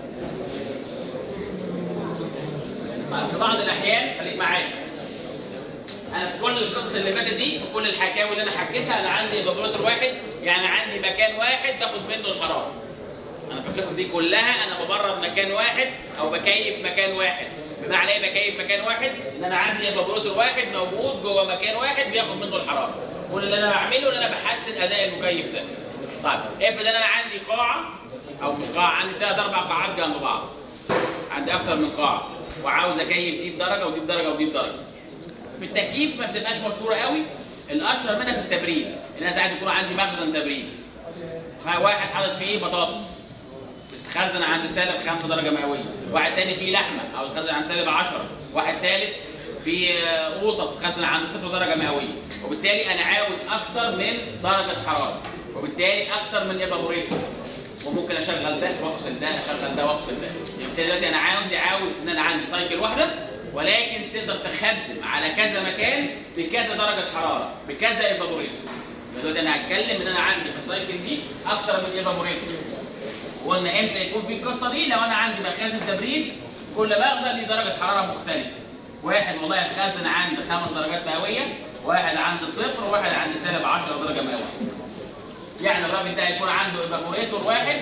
في بعض الاحيان خليك معايا انا في كل القصص اللي فاتت دي في كل الحكاوي اللي انا حكيتها انا عندي ايفابوريتور واحد يعني عندي مكان واحد باخد منه الحراره انا في القصص دي كلها انا ببرد مكان واحد او بكيف مكان واحد بمعنى ايه بكيف مكان واحد ان انا عندي ايفابوريتور واحد موجود جوه مكان واحد بياخد منه الحراره كل اللي انا بعمله ان انا بحسن اداء المكيف ده طيب افرض انا عندي قاعه او مش قاعه عندي ثلاث اربع قاعات جنب بعض عندي اكتر من قاعه وعاوز اكيف دي بدرجه ودي بدرجه ودي بدرجه في التكييف ما بتبقاش مشهوره قوي الاشهر منها في التبريد ان انا ساعات يكون عندي مخزن تبريد واحد حاطط فيه بطاطس بتتخزن عند سالب 5 درجه مئويه واحد تاني فيه لحمه او تتخزن عند سالب 10 واحد ثالث في قوطه بتتخزن عند 0 درجه مئويه وبالتالي انا عاوز اكتر من درجه حراره وبالتالي اكتر من ايفابوريتور وممكن اشغل ده وافصل ده اشغل ده وافصل ده يبقى دلوقتي انا عندي عاوز ان انا عندي سايكل واحده ولكن تقدر تخدم على كذا مكان بكذا درجه حراره بكذا ايفابوريتور دلوقتي انا هتكلم ان انا عندي في السايكل دي اكتر من ايفابوريتور وقلنا امتى يكون في القصه دي لو انا عندي مخازن تبريد كل مخزن ليه درجه حراره مختلفه واحد والله هتخزن عند خمس درجات مئويه واحد عند صفر وواحد عند سالب 10 درجه مئويه يعني الراجل ده هيكون عنده ايفابوريتور واحد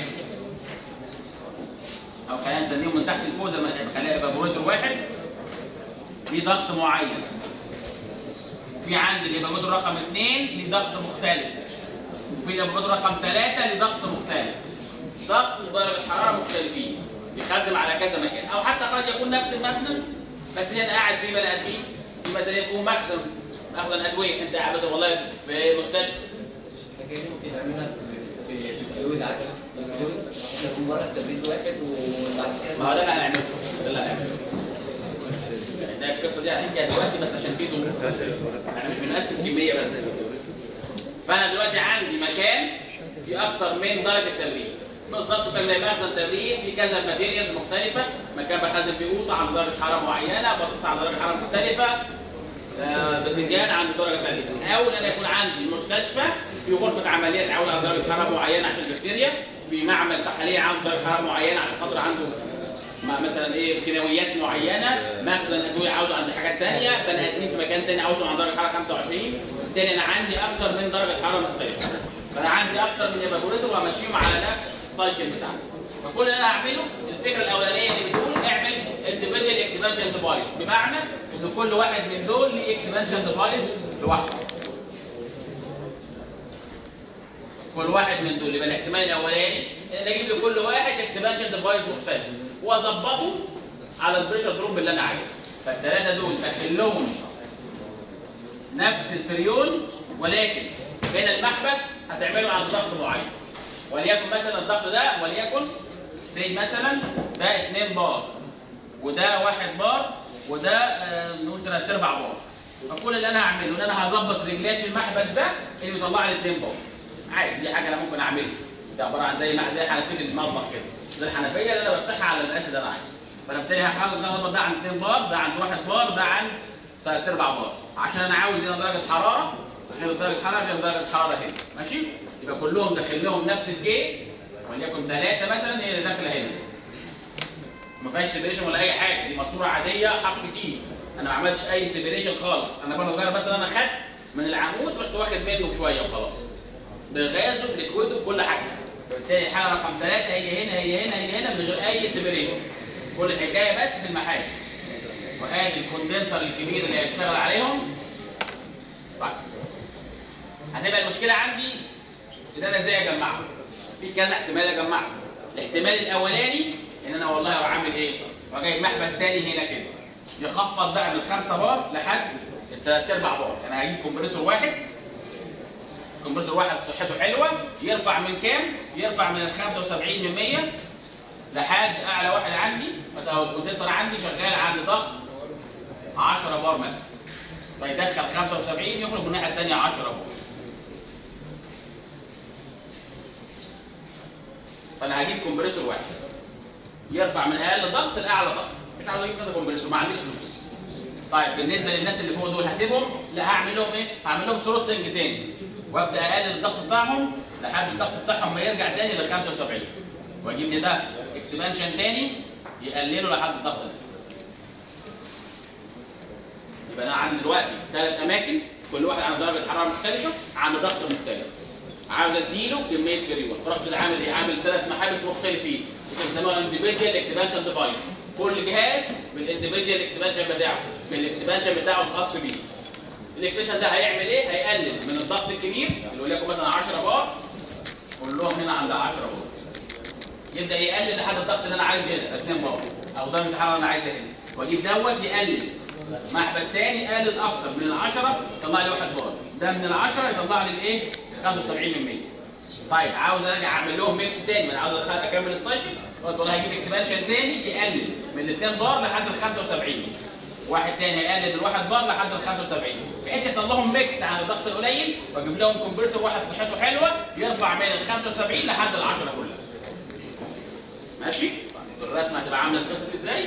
او خلينا نسميهم من تحت لفوق زي ما نحب خليها ايفابوريتور واحد ليه ضغط معين في عندي الايفابوريتور رقم اثنين ليه ضغط مختلف وفي الايفابوريتور رقم ثلاثه ليه ضغط مختلف ضغط ودرجه حراره مختلفين بيخدم على كذا مكان او حتى قد يكون نفس المخزن بس هنا قاعد فيه بني ادمين في مثلا يكون مخزن مخزن ادويه انت قاعد مثلا والله في مستشفى لكن ممكن نعملها في في الفلويد عادي في الفلويد يكون مرة تبريد واحد وبعد كده ما هو ده اللي هنعمله ده اللي هنعمله ده القصه دي هنحكيها دلوقتي بس عشان في ظروف احنا مش بنقسم كميه بس فانا دلوقتي عندي مكان في اكتر من درجه تبريد بالظبط كان زي مخزن تبريد في كذا ماتيريالز مختلفه مكان بخزن فيه قوطه عند درجه حراره معينه بطاطس عند درجه حراره مختلفه آه، باذنجان عند درجه ثانيه او ان انا يكون عندي مستشفى في غرفه عمليات عاوز على درجه حراره معينه عشان البكتيريا في معمل تحاليل عنده درجه حراره معينه عشان خاطر عنده ما- مثلا ايه كيماويات معينه مخزن ادويه عاوزه عند حاجات ثانيه بني ادمين في مكان ثاني عاوزه عند درجه حراره 25 بالتالي انا عندي اكتر من درجه حراره مختلفه فانا عندي اكتر من ايفابوريتور وهمشيهم على نفس السايكل بتاعتي فكل اللي انا هعمله الفكره الاولانيه اللي بتقول اعمل individual اكسبانشن ديفايس بمعنى ان كل واحد من دول ليه اكسبانشن ديفايس لوحده كل واحد من دول يبقى الاحتمال الاولاني ان اجيب لكل واحد اكسبانشن ديفايس مختلف واظبطه على البريشر دروب اللي انا عايزه فالثلاثه دول داخلهم نفس الفريون ولكن بين المحبس هتعمله عند ضغط معين وليكن مثلا الضغط ده وليكن سي مثلا ده 2 بار وده 1 بار وده آه، نقول 3 ارباع بار فكل اللي انا هعمله ان انا هظبط رجلاش المحبس ده اللي يطلع لي 2 بار عادي دي حاجه انا ممكن اعملها ده عباره عن زي ما زي حنفيه المطبخ كده زي الحنفيه اللي انا بفتحها على المقاس اللي انا عايزه فانا بالتالي هحاول ان انا اظبط ده عند 2 بار ده عند 1 بار ده عند 3 ارباع بار عشان انا عاوز هنا درجه حراره غير درجه حراره غير درجه حراره هنا ماشي يبقى كلهم داخل لهم نفس الكيس وليكن ثلاثه مثلا هي اللي داخله هنا ما فيهاش سيبريشن ولا اي حاجه دي ماسوره عاديه حرف كتير انا ما عملتش اي سيبريشن خالص انا برضه مجرد بس انا خدت من العمود رحت واخد منه شويه وخلاص بغازه بليكويده بكل حاجه فبالتالي الحاله رقم ثلاثه هي هنا هي هنا هي هنا من غير اي سيبريشن كل الحكايه بس في المحابس وادي الكوندنسر الكبير اللي هيشتغل عليهم طيب هتبقى المشكله عندي ان انا ازاي اجمعهم في كذا احتمال اجمعهم الاحتمال الاولاني ان انا والله هروح عامل ايه وجايب محبس تاني هنا كده يخفض بقى من 5 بار لحد الثلاث ارباع بار انا هجيب كومبريسور واحد كومبريسور واحد صحته حلوه يرفع من كام؟ يرفع من ال 75 من 100 لحد اعلى واحد عندي مثلا الكوندنسر عندي شغال عند ضغط 10 بار مثلا فيدخل 75 يخرج من الناحيه الثانيه 10 بار فانا هجيب كومبريسور واحد يرفع من اقل ضغط لاعلى ضغط مش عاوز اجيب كذا كومبريسور ما عنديش فلوس طيب بالنسبه للناس اللي فوق دول هسيبهم لا هعمل لهم ايه هعمل لهم ثروتلنج تاني وابدا اقلل الضغط بتاعهم لحد الضغط بتاعهم ما يرجع تاني ل 75 واجيب لي ده اكسبانشن تاني يقلله لحد الضغط ده يبقى انا عندي دلوقتي ثلاث اماكن كل واحد عنده درجه حراره مختلفه عند ضغط مختلف عاوز اديله كميه فريون فرحت ده عامل ايه؟ عامل ثلاث محابس مختلفين اللي بيسموها انديفيديال اكسبانشن ديفايس كل جهاز بالانديفيديال اكسبانشن بتاعه بالاكسبانشن بتاعه الخاص بيه الاكسبانشن ده هيعمل ايه؟ هيقلل من الضغط الكبير اللي يقول لكم مثلا 10 بار كلهم هنا عند 10 بار يبدا يقلل لحد الضغط اللي انا عايزه هنا 2 بار او درجه الحراره اللي انا عايزها هنا واجيب دوت يقلل محبس تاني قلل اكتر من ال 10 يطلع لي 1 بار ده من ال 10 يطلع لي الايه 75 من 100 طيب عاوز ارجع اعمل لهم ميكس تاني ما انا عاوز أدخل- اكمل السايكل قلت والله هجيب اكسبانشن تاني يقلل من ال 2 بار لحد ال 75 واحد تاني هيقلل الواحد بار لحد ال 75 بحيث يحصل لهم ميكس عن الضغط القليل واجيب لهم كومبريسور واحد صحته حلوه يرفع من ال 75 لحد ال 10 كلها ماشي الرسمه هتبقى عامله القصه دي ازاي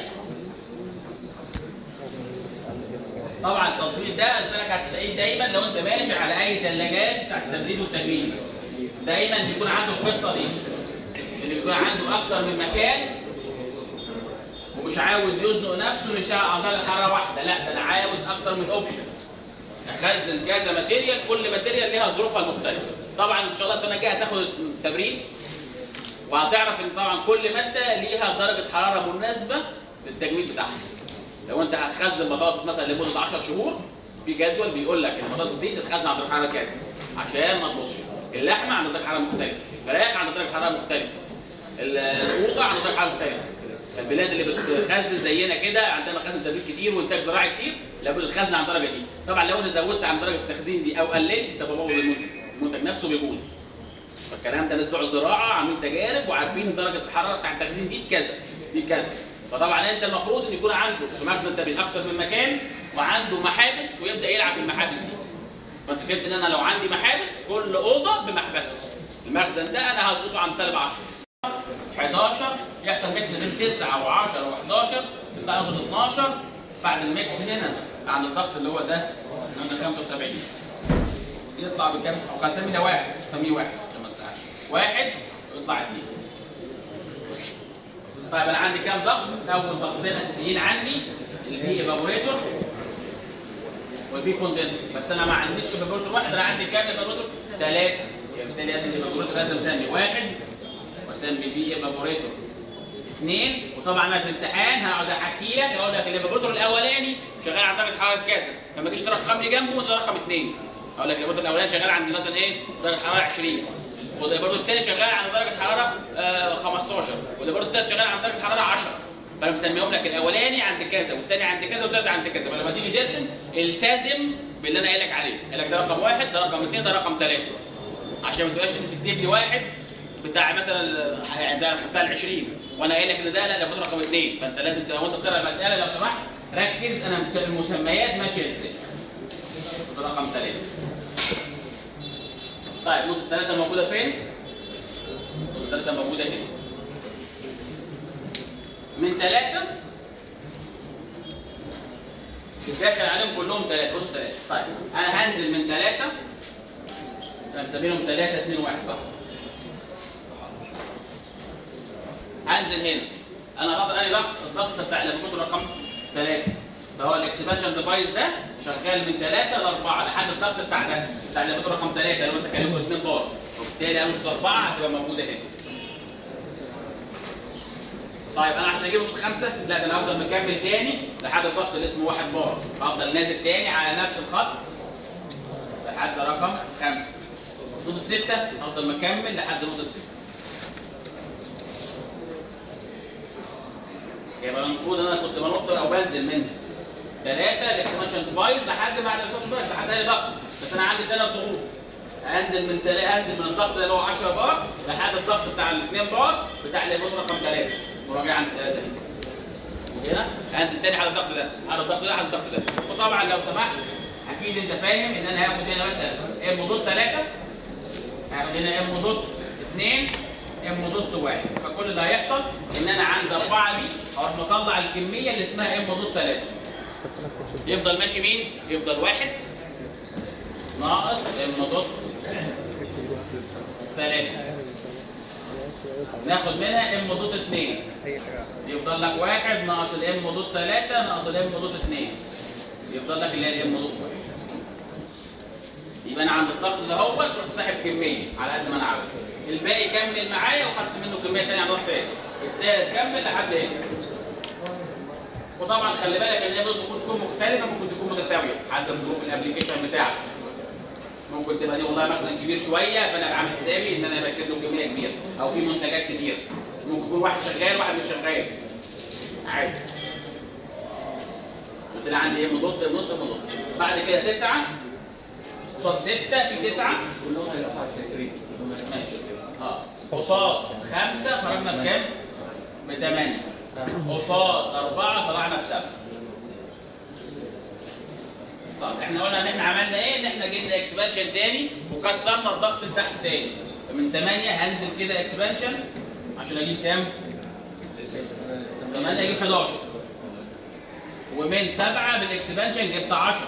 طبعا التطبيق ده قلت لك هتلاقيه دايما لو انت ماشي على اي ثلاجات بتاعت التبريد والتجميد دايما بيكون عنده القصه دي اللي بيكون عنده اكتر من مكان ومش عاوز يزنق نفسه انه يشتغل على درجه حراره واحده لا ده انا عاوز اكتر من اوبشن اخزن كذا ماتيريال كل ماتيريال ليها ظروفها المختلفه طبعا ان شاء الله السنه الجايه هتاخد التبريد وهتعرف ان طبعا كل ماده ليها درجه حراره مناسبه للتجميد بتاعها لو انت هتخزن بطاطس مثلا لمده 10 شهور في جدول بيقول لك البطاطس دي تتخزن عند درجه حراره كذا عشان ما تبوظش اللحمه عند درجه حراره مختلفه الفراخ عند درجه حراره مختلفه القوطه عند درجه حراره مختلفه البلاد اللي بتخزن زينا كده عندنا خزن تبريد كتير وانتاج زراعي كتير لابد تخزن عن الدرجه دي طبعا لو انت زودت عن درجه التخزين دي او قللت تبقى بوظ المنتج المنتج نفسه بيبوظ فالكلام ده ناس بتوع الزراعه عاملين تجارب وعارفين درجه الحراره بتاع التخزين دي بكذا دي بكذا فطبعا انت المفروض ان يكون عنده في مخزن تبريد اكتر من مكان وعنده محابس ويبدا يلعب في المحابس دي فانت فهمت ان انا لو عندي محابس كل اوضه بمحبسها المخزن ده انا هظبطه عند سالب 10 11 يحصل ميكس بين 9 و10 و11 يطلع ياخد 12 بعد الميكس هنا عند الضغط اللي هو ده اللي قلنا 75 يطلع بكام؟ او هنسمي ده واحد نسميه واحد عشان ما تزعلش واحد ويطلع اثنين طيب انا عندي كام ضغط؟ اول ضغطين اساسيين عندي البي ايفابوريتور والبي كوندنسر بس انا ما عنديش ايفابوريتور واحد انا عندي كام ايفابوريتور؟ ثلاثه بالتالي لازم الايفابوريتور لازم اسمي واحد واسمي بي ايفابوريتور اثنين وطبعا انا في الامتحان هقعد احكي لك اقول لك الايفابوريتور الاولاني شغال على درجه حراره كذا فما تجيش ترقم لي جنبه وده رقم اثنين اقول لك الايفابوريتور الاولاني شغال عندي مثلا ايه درجه حراره 20 والايفابوريتور الثاني شغال عند درجه حراره آه 15 والايفابوريتور الثالث شغال عند درجه حراره 10 فانا مسميهم لك الاولاني عند كذا والثاني عند كذا والثالث عند كذا فلما تيجي ترسم التزم باللي انا قايل لك عليه قال لك ده رقم واحد ده رقم اثنين ده رقم ثلاثه عشان ما تبقاش انت تكتب لي واحد بتاع مثلا ال- ده بتاع ال 20 وانا قايل لك ان ده لا ده المفروض رقم اثنين فانت لازم ت- وانت بتقرا المساله لو سمحت ركز انا مس- المسميات ماشيه ازاي ده رقم ثلاثه طيب نقطه الثلاثه موجوده فين؟ نقطه الثلاثه موجوده هنا من ثلاثه داخل عليهم كلهم ثلاثه كلهم ثلاثه طيب انا هنزل من ثلاثه انا مسميهم ثلاثه اثنين واحد صح؟ هنزل هنا انا ضغط انا ضغط الضغط بتاع الانبوت رقم 3 فهو الاكسبانشن ديفايس ده شغال من 3 ل 4 لحد الضغط بتاع ده بتاع الانبوت رقم 3 اللي هو مثلا كان له 2 بار وبالتالي انبوت 4 هتبقى موجوده هنا طيب انا عشان اجيب نقطه 5 لا ده انا هفضل مكمل تاني لحد الضغط اللي اسمه 1 بار هفضل نازل تاني على نفس الخط لحد رقم 5 نقطه 6 هفضل مكمل لحد نقطه 6 يبقى المفروض ان انا كنت بنط او بنزل من ثلاثه الاكسبانشن ديفايس لحد بعد الاكسبانشن ديفايس لحد اي ضغط بس انا عندي ثلاث ضغوط انزل من تل... انزل من الضغط ده اللي هو 10 بار لحد الضغط بتاع الاثنين بار بتاع الليفل رقم 3 مراجعه عن 3 وهنا انزل تاني على الضغط ده على الضغط ده على الضغط ده وطبعا لو سمحت اكيد انت فاهم ان انا هاخد هنا مثلا ام دوت 3 هاخد هنا ام دوت 2 ام دوت 1 فكل اللي هيحصل ان انا عند 4 دي اروح مطلع الكميه اللي اسمها ام دوت 3 يفضل ماشي مين؟ يفضل واحد ناقص ام دوت 3 ناخد منها ام دوت 2 اي حاجه يفضل لك واحد ناقص الام دوت 3 ناقص الام دوت 2 يفضل لك اللي هي الام دوت 1 يبقى انا عند الضغط ده هو تروح ساحب كميه على قد ما انا عاوز الباقي كمل معايا وخدت منه كميه ثانيه على الضغط تاني الثالث كمل لحد هنا وطبعا خلي بالك ان هي ممكن تكون مختلفه ممكن تكون متساويه حسب ظروف الابلكيشن بتاعك ممكن تبقى دي والله مخزن كبير شويه فانا عامل حسابي ان انا بسيب له كميه كبيره او في منتجات كتير ممكن يكون واحد شغال واحد مش شغال عادي قلت لها عندي ايه مضط مضط مضط بعد كده تسعه قصاد سته في تسعه كلهم هيروحوا على السكرين ماشي اه قصاد خمسه خرجنا بكام؟ بثمانيه قصاد اربعه طلعنا بسبعه طب احنا قلنا ان احنا عملنا ايه؟ ان احنا جبنا اكسبانشن تاني وكسرنا الضغط لتحت تاني فمن 8 هنزل كده اكسبانشن عشان اجيب كام؟ 8 اجيب 11 ومن 7 بالاكسبانشن جبت 10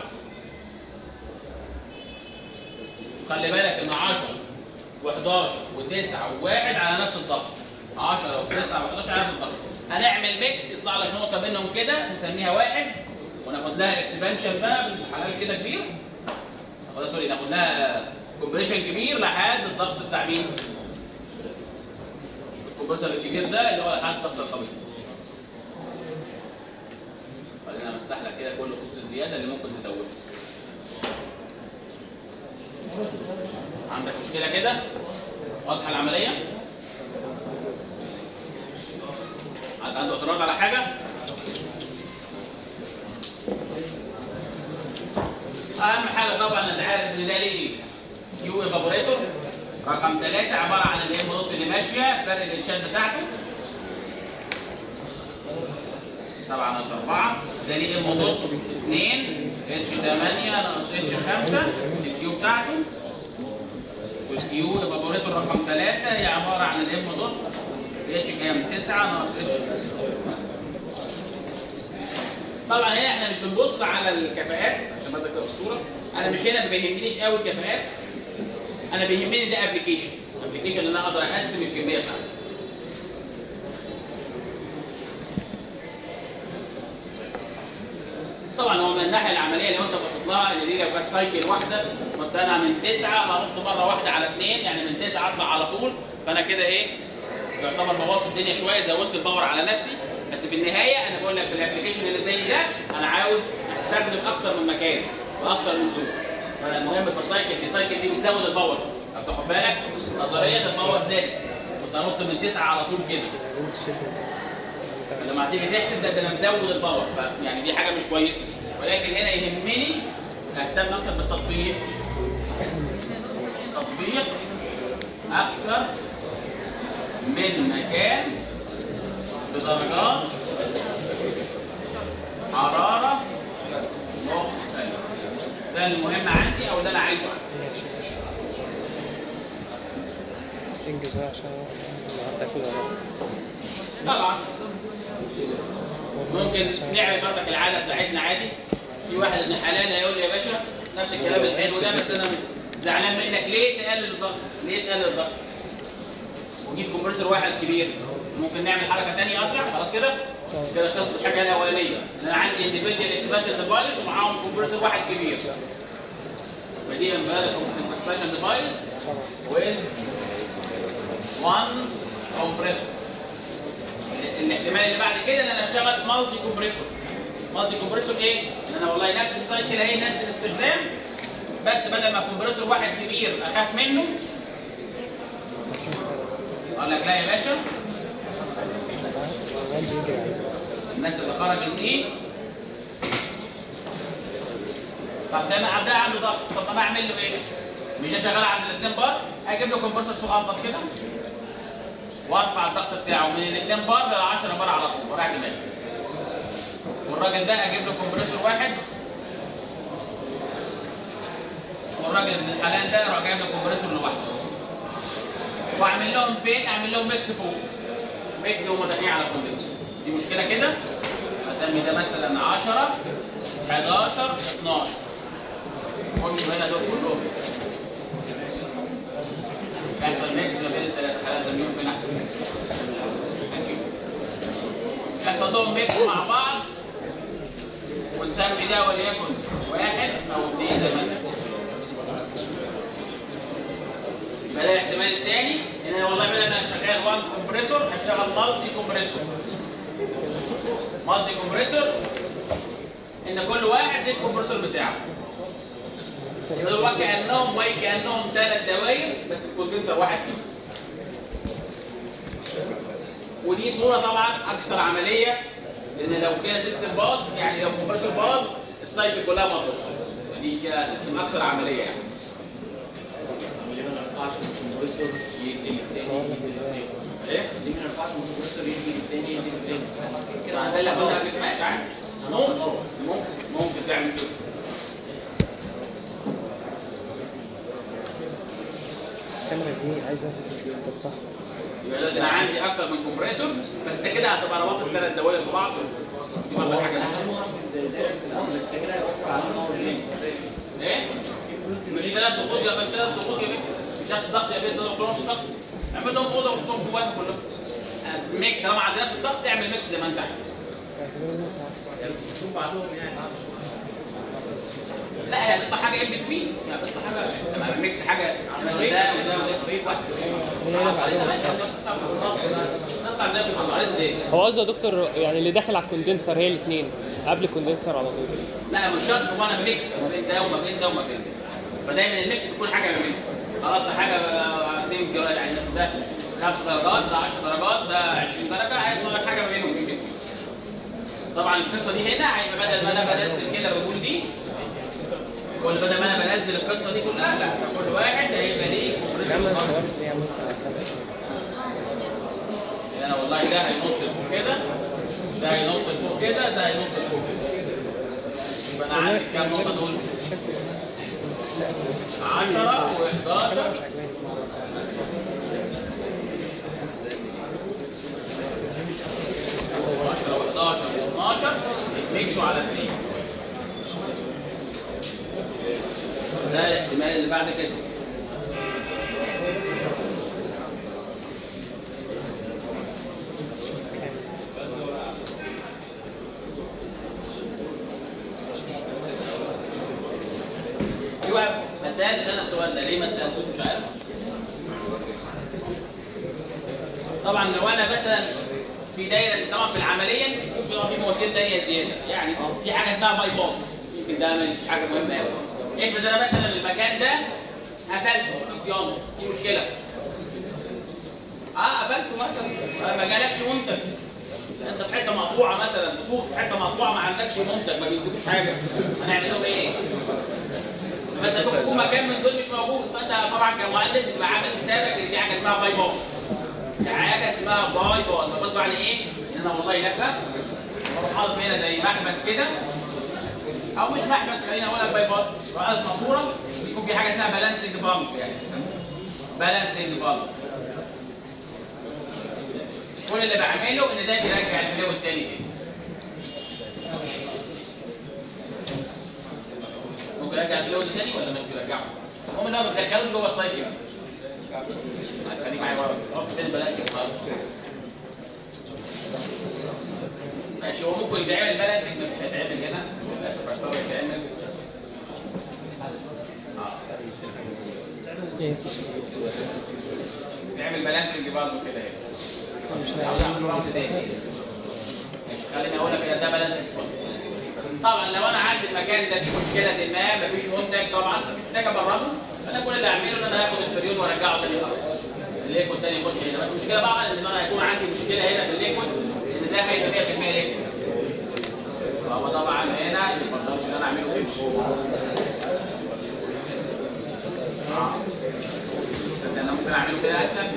خلي بالك ان 10 و11 و9 و1 على نفس الضغط 10 و9 و11 على نفس الضغط هنعمل ميكس يطلع لك نقطه بينهم كده نسميها واحد وناخد لها اكسبانشن بقى بالحلال كده كبير ناخدها سوري ناخد لها كومبريشن كبير لحد الضغط بتاع مين؟ الكمبريسور الكبير ده اللي هو لحد الضغط الخبيث خلينا امسح لك كده كل الخطوط الزياده اللي ممكن تدورها عندك مشكله كده واضحه العمليه حد عنده اعتراض على حاجه اهم حاجه طبعا انت عارف ان ده ليه كيو ايفابوريتور رقم ثلاثة عبارة عن الام دوت اللي ماشية فرق الانشاد بتاعته طبعا ناقص 4 ده ليه ام دوت 2 اتش 8 ناقص اتش 5 الكيو بتاعته والكيو ايفابوريتور رقم 3 هي عبارة عن الام دوت اتش كام 9 ناقص اتش طبعا هنا احنا مش بنبص على الكفاءات عشان بدك تبقى الصوره انا مش هنا ما بيهمنيش قوي الكفاءات انا بيهمني ده ابلكيشن ابلكيشن ان انا اقدر اقسم الكميه بتاعتي طبعا هو من الناحيه العمليه لو انت بصيت لها ان دي لو كانت سايكل واحده كنت انا من تسعه هنط مره واحده على اثنين يعني من تسعه اطلع على طول فانا كده ايه يعتبر بوظت الدنيا شويه زودت الباور على نفسي بس في النهايه انا بقول لك في الابلكيشن اللي زي ده انا عاوز استخدم اكتر من مكان واكتر من زون فالمهم في السايكل دي السايكل دي بتزود الباور لو تاخد بالك نظريا الباور زادت كنت انط من تسعه على طول كده لما هتيجي تحسب ده انا مزود الباور ف- يعني دي حاجه مش كويسه ولكن هنا يهمني اهتم اكتر بالتطبيق تطبيق اكثر من مكان بدرجات حراره مختلفه ده المهم عندي او ده انا عايزه عندي ماشي ماشي انجز بقى عشان النهارده كده طبعا ممكن نعمل برضك العاده بتاعتنا عادي في واحد ابن حلال هيقول لي يا باشا نفس الكلام الحلو ده بس انا زعلان منك ليه تقلل الضغط؟ ليه تقلل الضغط؟ وجيب كومبرسور واحد كبير ممكن نعمل حركه ثانيه اسرع خلاص كده؟ كده خلصت الحاجه الاولانيه ان انا عندي انديفيدوال اكسبانشن ديفايس ومعاهم كومبرسور واحد كبير فدي امبارح اكسبانشن ديفايس with one compressor الاحتمال اللي بعد كده ان انا اشتغل مالتي كومبريسور مالتي كومبريسور ايه؟ ان انا والله نفس السايكل اهي نفس الاستخدام بس بدل ما كومبريسور واحد كبير اخاف منه اقول لك لا يا باشا الناس اللي خرجت دي طب ده ما ده عنده ضغط طب طب اعمل له ايه؟ مش ده شغال عند الاثنين بار اجيب له كومبرسور صغنطط كده وارفع الضغط بتاعه من الاثنين بار لل 10 بار على طول وراح دماغي والراجل ده اجيب له كومبرسور واحد والراجل ابن الحلال ده اروح جايب له كومبرسور لوحده واعمل لهم فين؟ اعمل لهم ميكس فوق ميكس وهم داخلين على الكوندنسر دي مشكله كده اسمي ده مثلا 10 11 12 خشوا هنا دول كلهم يحصل ميكس ما بين الثلاث حالات زميلهم فين احسن يحصل لهم ميكس مع بعض ونسمي ده وليكن واحد او اثنين زي ما انت يبقى ده الاحتمال الثاني ان أنا والله بدل ما انا شغال وان كومبريسور هشتغل مالتي كومبريسور مالتي كومبريسور ان كل واحد ليه الكومبريسور بتاعه يبقى دول كانهم واي كانهم ثلاث دواير بس الكوندنسر واحد فيهم ودي صوره طبعا اكثر عمليه لان لو كده سيستم باظ يعني لو كومبريسور باظ السايكل كلها ما تبوظ دي كده سيستم اكثر عمليه يعني ليه ما نرفعش من الكمبريسور يدي للتاني يدي للتاني ايه ليه ما نرفعش من الكمبريسور يدي للتاني يدي للتاني كده ده اللي قلنا قبل ماشي عادي ممكن ممكن ممكن تعمل كده الكاميرا دي عايزة تفتح يبقى دلوقتي انا عندي اكتر من كومبريسور بس انت كده هتبقى ربطت الثلاث دوائر ببعض دي برضه حاجه اهم واحد دايركت في الاول بس كده هيوفر علينا هو جيمس ايه؟ مش ثلاث ضغوط يا مش ثلاث ضغوط يا بنت مش نفس الضغط يا بنت دول كلهم نفس الضغط اعمل لهم اوضه وحطهم جواهم كلهم ميكس طالما عندنا نفس الضغط اعمل ميكس زي ما انت عايز شوف بعضهم يعني لا هي هتطلع حاجه ان بتوين يعني هتطلع حاجه تبقى ميكس حاجه ده وده وده واحد نطلع زي ما قلت ايه هو قصده يا دكتور يعني اللي داخل على الكوندنسر هي الاثنين قبل الكوندنسر على طول لا مش شرط هو انا ميكس ما بين ده وما بين ده وما بين ده فدايما الميكس بيكون حاجه ما بينهم خلاص ده حاجه 2 درجات يعني مثلا ده 5 درجات ده 10 درجات ده 20 درجه هيطلع لك حاجه ما بينهم يمكن طبعا القصه دي هنا هيبقى بدل ما انا بنزل كده الرجول دي كل بدل ما انا بنزل القصه دي كلها لا كل واحد هيبقى ليه نعمل كوبريتور صور ليه عملت على سنة انا والله ده هينط لفوق كده ده هينط لفوق كده ده هينط لفوق كده يبقى انا عندي كام نقطه دول 10 و11 و11 و12 يتميكسوا على اثنين ده الاحتمال اللي بعد كده في واحد ما سالتش انا السؤال ده ليه ما سالتوش مش عارف طبعا لو انا مثلا في دايره طبعا في العمليه ممكن يبقى في مواسير ثانيه زياده يعني في حاجه اسمها باي باس يمكن ده مش حاجه مهمه قوي افرض انا مثلا المكان ده قفلته في صيانه في مشكله اه قفلته مثلا ما جالكش منتج انت في حته مقطوعه مثلا سوق في حته مقطوعه ما عندكش منتج ما بيدوكش حاجه هنعمل لهم ايه؟ مثلا ممكن يكون مكان من دول مش موجود فانت طبعا كمهندس بتبقى عامل حسابك ان في حاجه اسمها باي باس حاجه اسمها باي باس باي باس معنى ايه؟ ان انا والله لا اروح حاطط هنا زي محبس كده او مش محبس خلينا اقول لك باي باس رائد ماسوره يكون في حاجه اسمها بالانسنج بامب يعني بالانسنج بامب كل اللي بعمله ان ده بيرجع الفلو التاني كده ممكن ارجع الفلو التاني ولا مش بيرجعه؟ المهم ان هو ما بتدخلوش جوه السايكل خليك معايا ورا حط تاني بالانسنج بامب ماشي هو ممكن يتعمل بالانسنج مش هيتعمل هنا للاسف هيضطر يتعمل ايه نعمل بالانسنج برضه كده هنا مش عاوز اعمل راوند تاني ماشي خليني اقول لك ان ده بالانسنج كويس طبعا لو انا عندي المكان ده فيه مشكله ما مفيش منتج طبعا مش محتاج ابرده انا كل اللي اعمله ان انا هاخد الفريون وارجعه تاني خالص الليكود تاني يخش هنا بس المشكله بقى ان انا هيكون عندي مشكله هنا في الليكود ان ده هيبقى 100% ليكود هو طبعا هنا ما يفضلش ان انا اعمله كده اه انا ممكن اعمله كده اسهل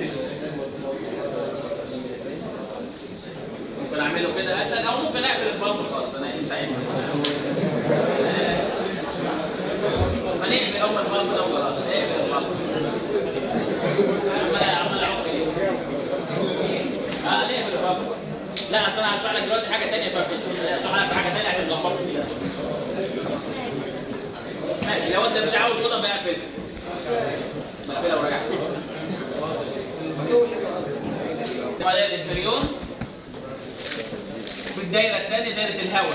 ممكن اعمله كده اسهل او ممكن اقفل البلب خالص انا انت عارف فنقفل اول البلب ده وخلاص اقفل البلب عمال عمال اعك ايه اه ليه بالفضل لا اصل انا هشرح لك دلوقتي حاجه ثانيه فهشرح لك حاجه ثانيه عشان تلخبطك فيها ماشي لو انت مش عاوز اوضه بقى اقفل بقفلها وراجع دايره الفريون والدايره الثانيه دايره الهواء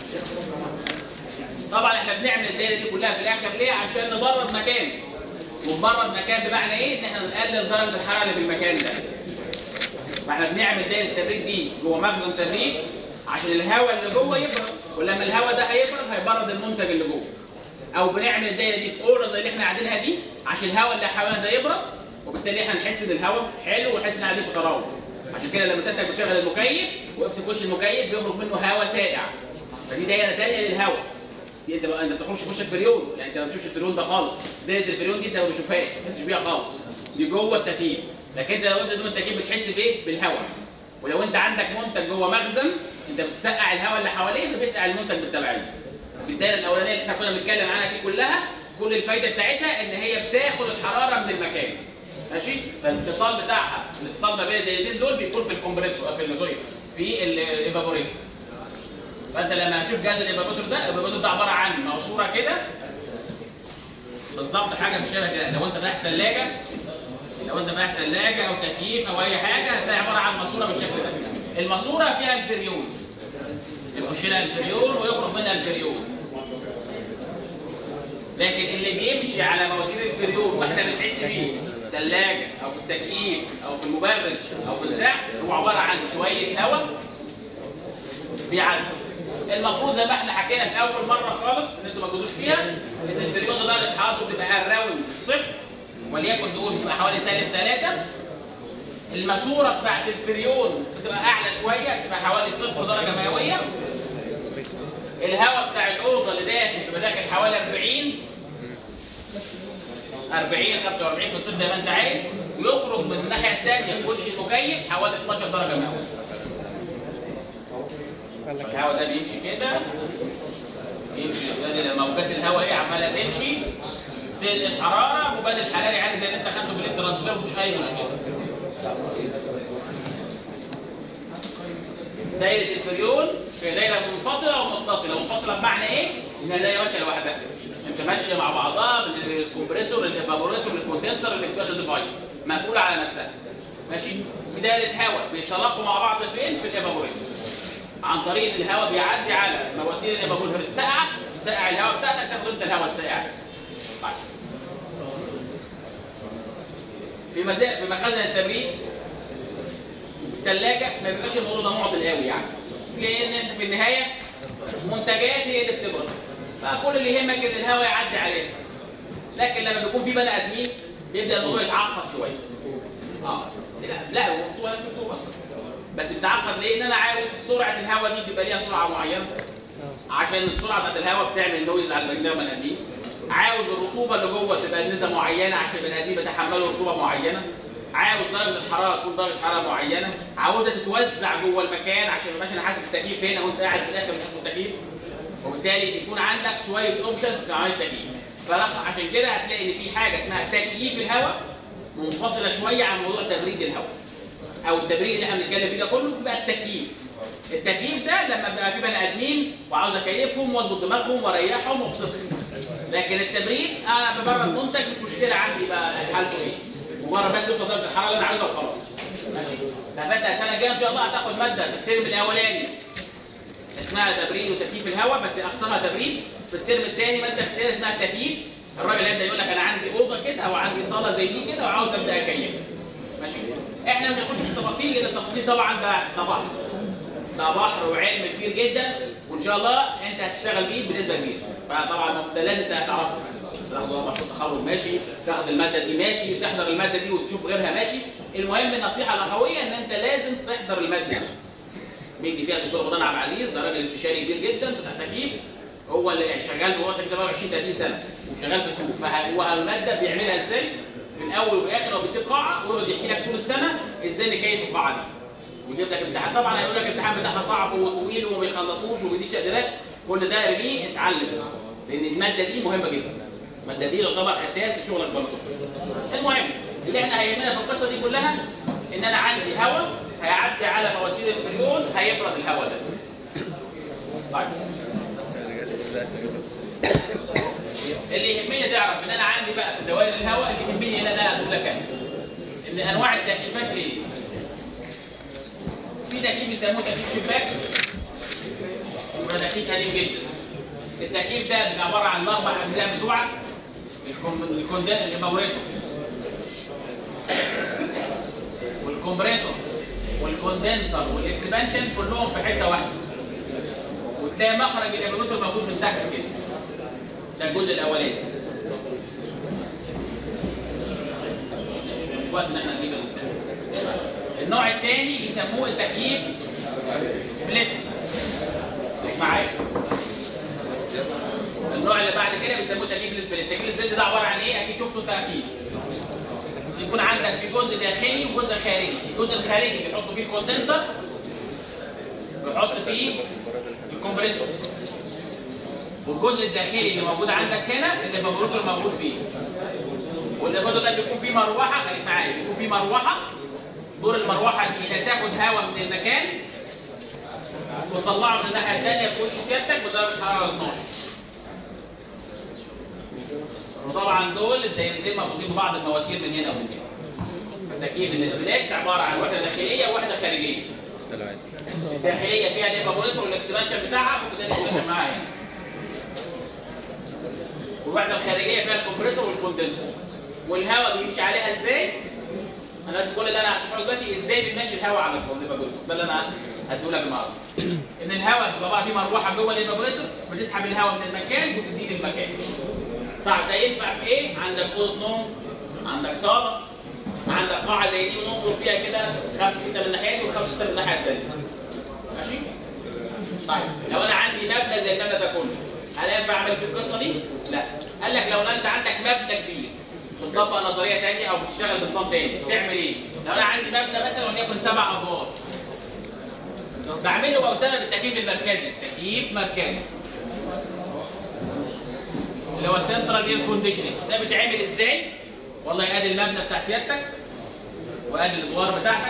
طبعا احنا بنعمل الدايره دي كلها في الاخر ليه عشان نبرد مكان ونبرد مكان بمعنى ايه ان احنا نقلل درجه الحراره اللي في المكان ده فاحنا بنعمل دايره التبريد دي جوه مخزن تبريد عشان الهواء اللي جوه يبرد ولما الهواء ده هيبرد هيبرد المنتج اللي جوه او بنعمل الدايره دي في اوره زي اللي احنا قاعدينها دي عشان الهواء اللي حوالينا ده يبرد وبالتالي احنا نحس ان الهواء حلو ونحس ان قاعدين في تراوح عشان كده لما سيادتك بتشغل المكيف وقفت في وش المكيف بيخرج منه هواء ساقع فدي دايره ثانيه للهواء دي انت بقى انت ما بتخرجش في وش الفريون يعني انت ما بتشوفش الفريون ده خالص دايره الفريون دي انت ما بتشوفهاش ما بتحسش بيها خالص دي جوه التكييف لكن انت لو انت جوه التكييف بتحس بايه؟ بالهواء ولو انت عندك منتج جوه مخزن انت بتسقع الهواء اللي حواليه فبيسقع المنتج بالتبعيه في الدايره الاولانيه اللي احنا كنا بنتكلم عنها دي كلها كل الفايده بتاعتها ان هي بتاخد الحراره من المكان ماشي فالاتصال بتاعها الاتصال ما بين الدايرتين دول بيكون في الكمبريسور في الموتور في الايفابوريتور فانت لما هتشوف جهاز الايفابوريتور ده الايفابوريتور ده عباره عن ماسوره كده بالظبط حاجه شبه كده لو انت فاتح ثلاجه لو انت فاتح ثلاجه او تكييف او اي حاجه هتلاقي عباره عن ماسوره بالشكل ده الماسوره فيها الفريون يخش لها الفريون ويخرج منها الفريون لكن اللي بيمشي على مواسير الفريون واحنا بنحس بيه في الثلاجه او في التكييف او في المبرد او في البتاع هو عباره عن شويه هواء بيعدي المفروض زي ما احنا حكينا في اول مره خالص ان انتوا ما تجوزوش فيها ان الفريون ده درجه حرارته بتبقى اراوند الصفر وليكن تقول بتبقى حوالي سالب 3 الماسوره بتاعت الفريون بتبقى اعلى شويه بتبقى حوالي صفر درجه مئويه الهواء بتاع الاوضه اللي داخل بيبقى داخل حوالي 40 40 45 في الصيف زي ما انت عايز ويخرج من الناحيه الثانيه في وش المكيف حوالي 12 درجه مئويه الهواء ده بيمشي كده يمشي لما موجات الهواء ايه عماله تمشي تنقل الحراره مبادل حراري عادي زي اللي انت خدته في الترانسفير مفيش اي مشكله دايره الفريون في دايره منفصله ومتصله منفصله بمعنى ايه؟ انها دايره ماشيه لوحدها انت ماشيه مع بعضها بالكمبريسور الايفابوريتور الكوندنسر الاكسبانشن ديفايس مقفوله على نفسها ماشي في دايره هواء بيتلاقوا مع بعض فين؟ في الايفابوريتور عن طريق الهواء بيعدي على مواسير الايفابوريتور الساقعه يسقع الهواء بتاعتك تاخد انت الهواء الساقع طيب. في مساء في مخازن التبريد في الثلاجه ما بيبقاش الموضوع ده معضل قوي يعني لان انت في النهايه منتجات هي اللي بتبرد فكل اللي يهمك ان الهواء يعدي عليها لكن لما بيكون في بني ادمين بيبدا الموضوع يتعقد شويه اه لا لا هو مكتوب انا مكتوب اصلا بس بتعقد ليه؟ ان انا عاوز سرعه الهواء دي تبقى ليها سرعه معينه عشان السرعه بتاعت الهواء بتعمل نويز على البني ادمين عاوز الرطوبه اللي جوه تبقى نسبه معينه عشان البني ادمين يتحملوا رطوبه معينه عاوز درجه الحراره تكون درجه حراره معينه عاوزها تتوزع جوه المكان عشان ما يبقاش انا حاسب التكييف هنا وانت قاعد في الاخر مش التكييف وبالتالي يكون عندك شويه اوبشنز في عمليه التكييف فعشان كده هتلاقي ان في حاجه اسمها تكييف الهواء منفصله شويه عن موضوع تبريد الهواء او التبريد اللي احنا بنتكلم فيه ده كله بيبقى التكييف التكييف ده لما بيبقى في بني ادمين وعاوز اكيفهم واظبط دماغهم واريحهم وابسطهم لكن التبريد انا ببرد منتج مش مشكله عندي بقى حالته ايه مجرد بس يوصل درجه الحراره اللي انا عايزها وخلاص ماشي ففاتها السنه الجايه ان شاء الله هتاخد ماده في الترم الاولاني اسمها تبريد وتكييف الهواء بس اقسامها تبريد في الترم الثاني ماده اختيار اسمها التكييف الراجل هيبدا يقول لك انا عندي اوضه كده او عندي صاله زي دي كده وعاوز ابدا اكيفها ماشي احنا مش هنخش في التفاصيل لان التفاصيل طبعا ده ده بحر ده بحر وعلم كبير جدا وان شاء الله انت هتشتغل بيه بنسبه كبيره فطبعا ده لازم تعرفه تاخد مشروع تخرج ماشي تاخد الماده دي ماشي تحضر الماده دي وتشوف غيرها ماشي المهم النصيحه الاخويه ان انت لازم تحضر الماده دي بيدي فيها الدكتور رمضان عبد العزيز ده راجل استشاري كبير جدا بتاع تكييف هو اللي يعني شغال جوه التكييف ده بقى 20 30 سنه وشغال في السوق فهو الماده بيعملها ازاي في الاول وفي الاخر هو بيديك قاعه ويقعد يحكي لك طول السنه ازاي نكيف القاعه دي ويجيب لك امتحان طبعا هيقول لك الامتحان بتاعها صعب وطويل وما بيخلصوش وبيديش تقديرات كل ده ارميه اتعلم لان الماده دي مهمه جدا الماده دي تعتبر اساس شغلك برضه المهم اللي احنا هيهمنا في القصه دي كلها ان انا عندي هواء هيعدي على مواسير الفريون هيبرد الهواء ده طيب اللي يهمني تعرف ان انا عندي بقى في دوائر الهواء اللي يهمني هنا ده اقول لك انا ان انواع التكييفات ايه؟ في تكييف بيسموه تكييف شباك وده تكييف قديم جدا التكييف ده بيبقى عباره عن الاربع اجزاء بتوعك الكون- الكوندن الموريتور والكمبريسور والكوندنسر والاكسبانشن كلهم في حته واحده وتلاقي مخرج الابيروتور موجود من تحت كده ده الجزء الاولاني مش وقت ان احنا نجيب المثال النوع الثاني بيسموه التكييف سبليت معايا النوع اللي بعد كده بيسموه تكييف السبليت التكييف السبليت ده عباره عن ايه اكيد شفتوا انت اكيد يكون عندك في جزء داخلي وجزء خارجي الجزء الخارجي بيحطوا فيه الكوندنسر بيحط فيه الكمبريسور والجزء الداخلي اللي موجود عندك هنا اللي الفابوريتور موجود فيه واللي برضه ده بيكون فيه مروحه خليك معايا بيكون فيه مروحه دور المروحه دي عشان تاخد هواء من المكان وتطلعه من الناحيه الثانيه في وش سيادتك بدرجه حراره 12 وطبعا دول الدايرتين مربوطين ببعض المواسير من هنا ومن هنا فالتكييف النسبلات عباره عن وحده داخليه ووحده خارجيه الداخليه فيها الايفابوريتور والاكسبانشن بتاعها وفي ده الاكسبانشن معاها هنا والوحده الخارجيه فيها الكمبريسور والكوندنسر والهواء بيمشي عليها ازاي انا بس كل اللي انا هشرحه دلوقتي ازاي بنمشي الهواء على الايفابوريتور ده اللي انا هديه لك النهارده ان الهواء طبعا في مروحه جوه الايفابوريتور بتسحب الهواء من المكان وتديه للمكان طيب ده ينفع في ايه عندك اوضه نوم عندك صاله عندك قاعه زي دي وننظر فيها كده خمسه سته من الناحيه دي وخمسه سته من الناحيه الثانيه ماشي طيب لو انا عندي مبنى زي المبنى ده كله هل ينفع اعمل في القصه دي؟ لا قال لك لو انت عندك مبنى كبير بتطبق نظريه ثانيه او بتشتغل بنظام ثاني تعمل ايه؟ لو انا عندي مبنى مثلا وليكن سبع ادوار بعمل له بوسامه بالتكييف المركزي تكييف مركزي اللي هو سنترال اير كونديشننج ده بيتعمل ازاي؟ والله ادي المبنى بتاع سيادتك وادي الادوار بتاعتك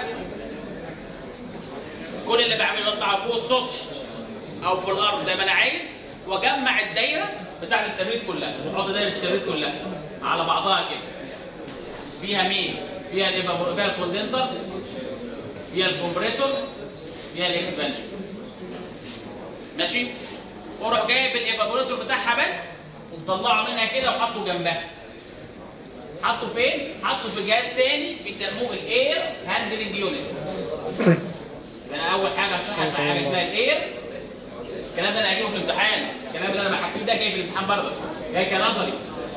كل اللي بعمله اطلع فوق السطح او في الارض زي ما انا عايز واجمع الدايره بتاعت التبريد كلها واحط دايره التبريد كلها على بعضها كده فيها مين؟ فيها الإيفابور- فيها الكوندنسر فيها الكمبريسور فيها الاكسبانشن ماشي؟ واروح جايب الايفابوريتور بتاعها بس ومطلعه منها كده وحطه جنبها حطه فين؟ حطه في جهاز تاني بيسموه الاير هاندلنج يونت يبقى انا اول حاجه اشرح لك حاجه اسمها الاير الكلام ده انا هجيبه في الامتحان الكلام اللي انا بحكيه ده جاي في الامتحان برضه جاي كنظري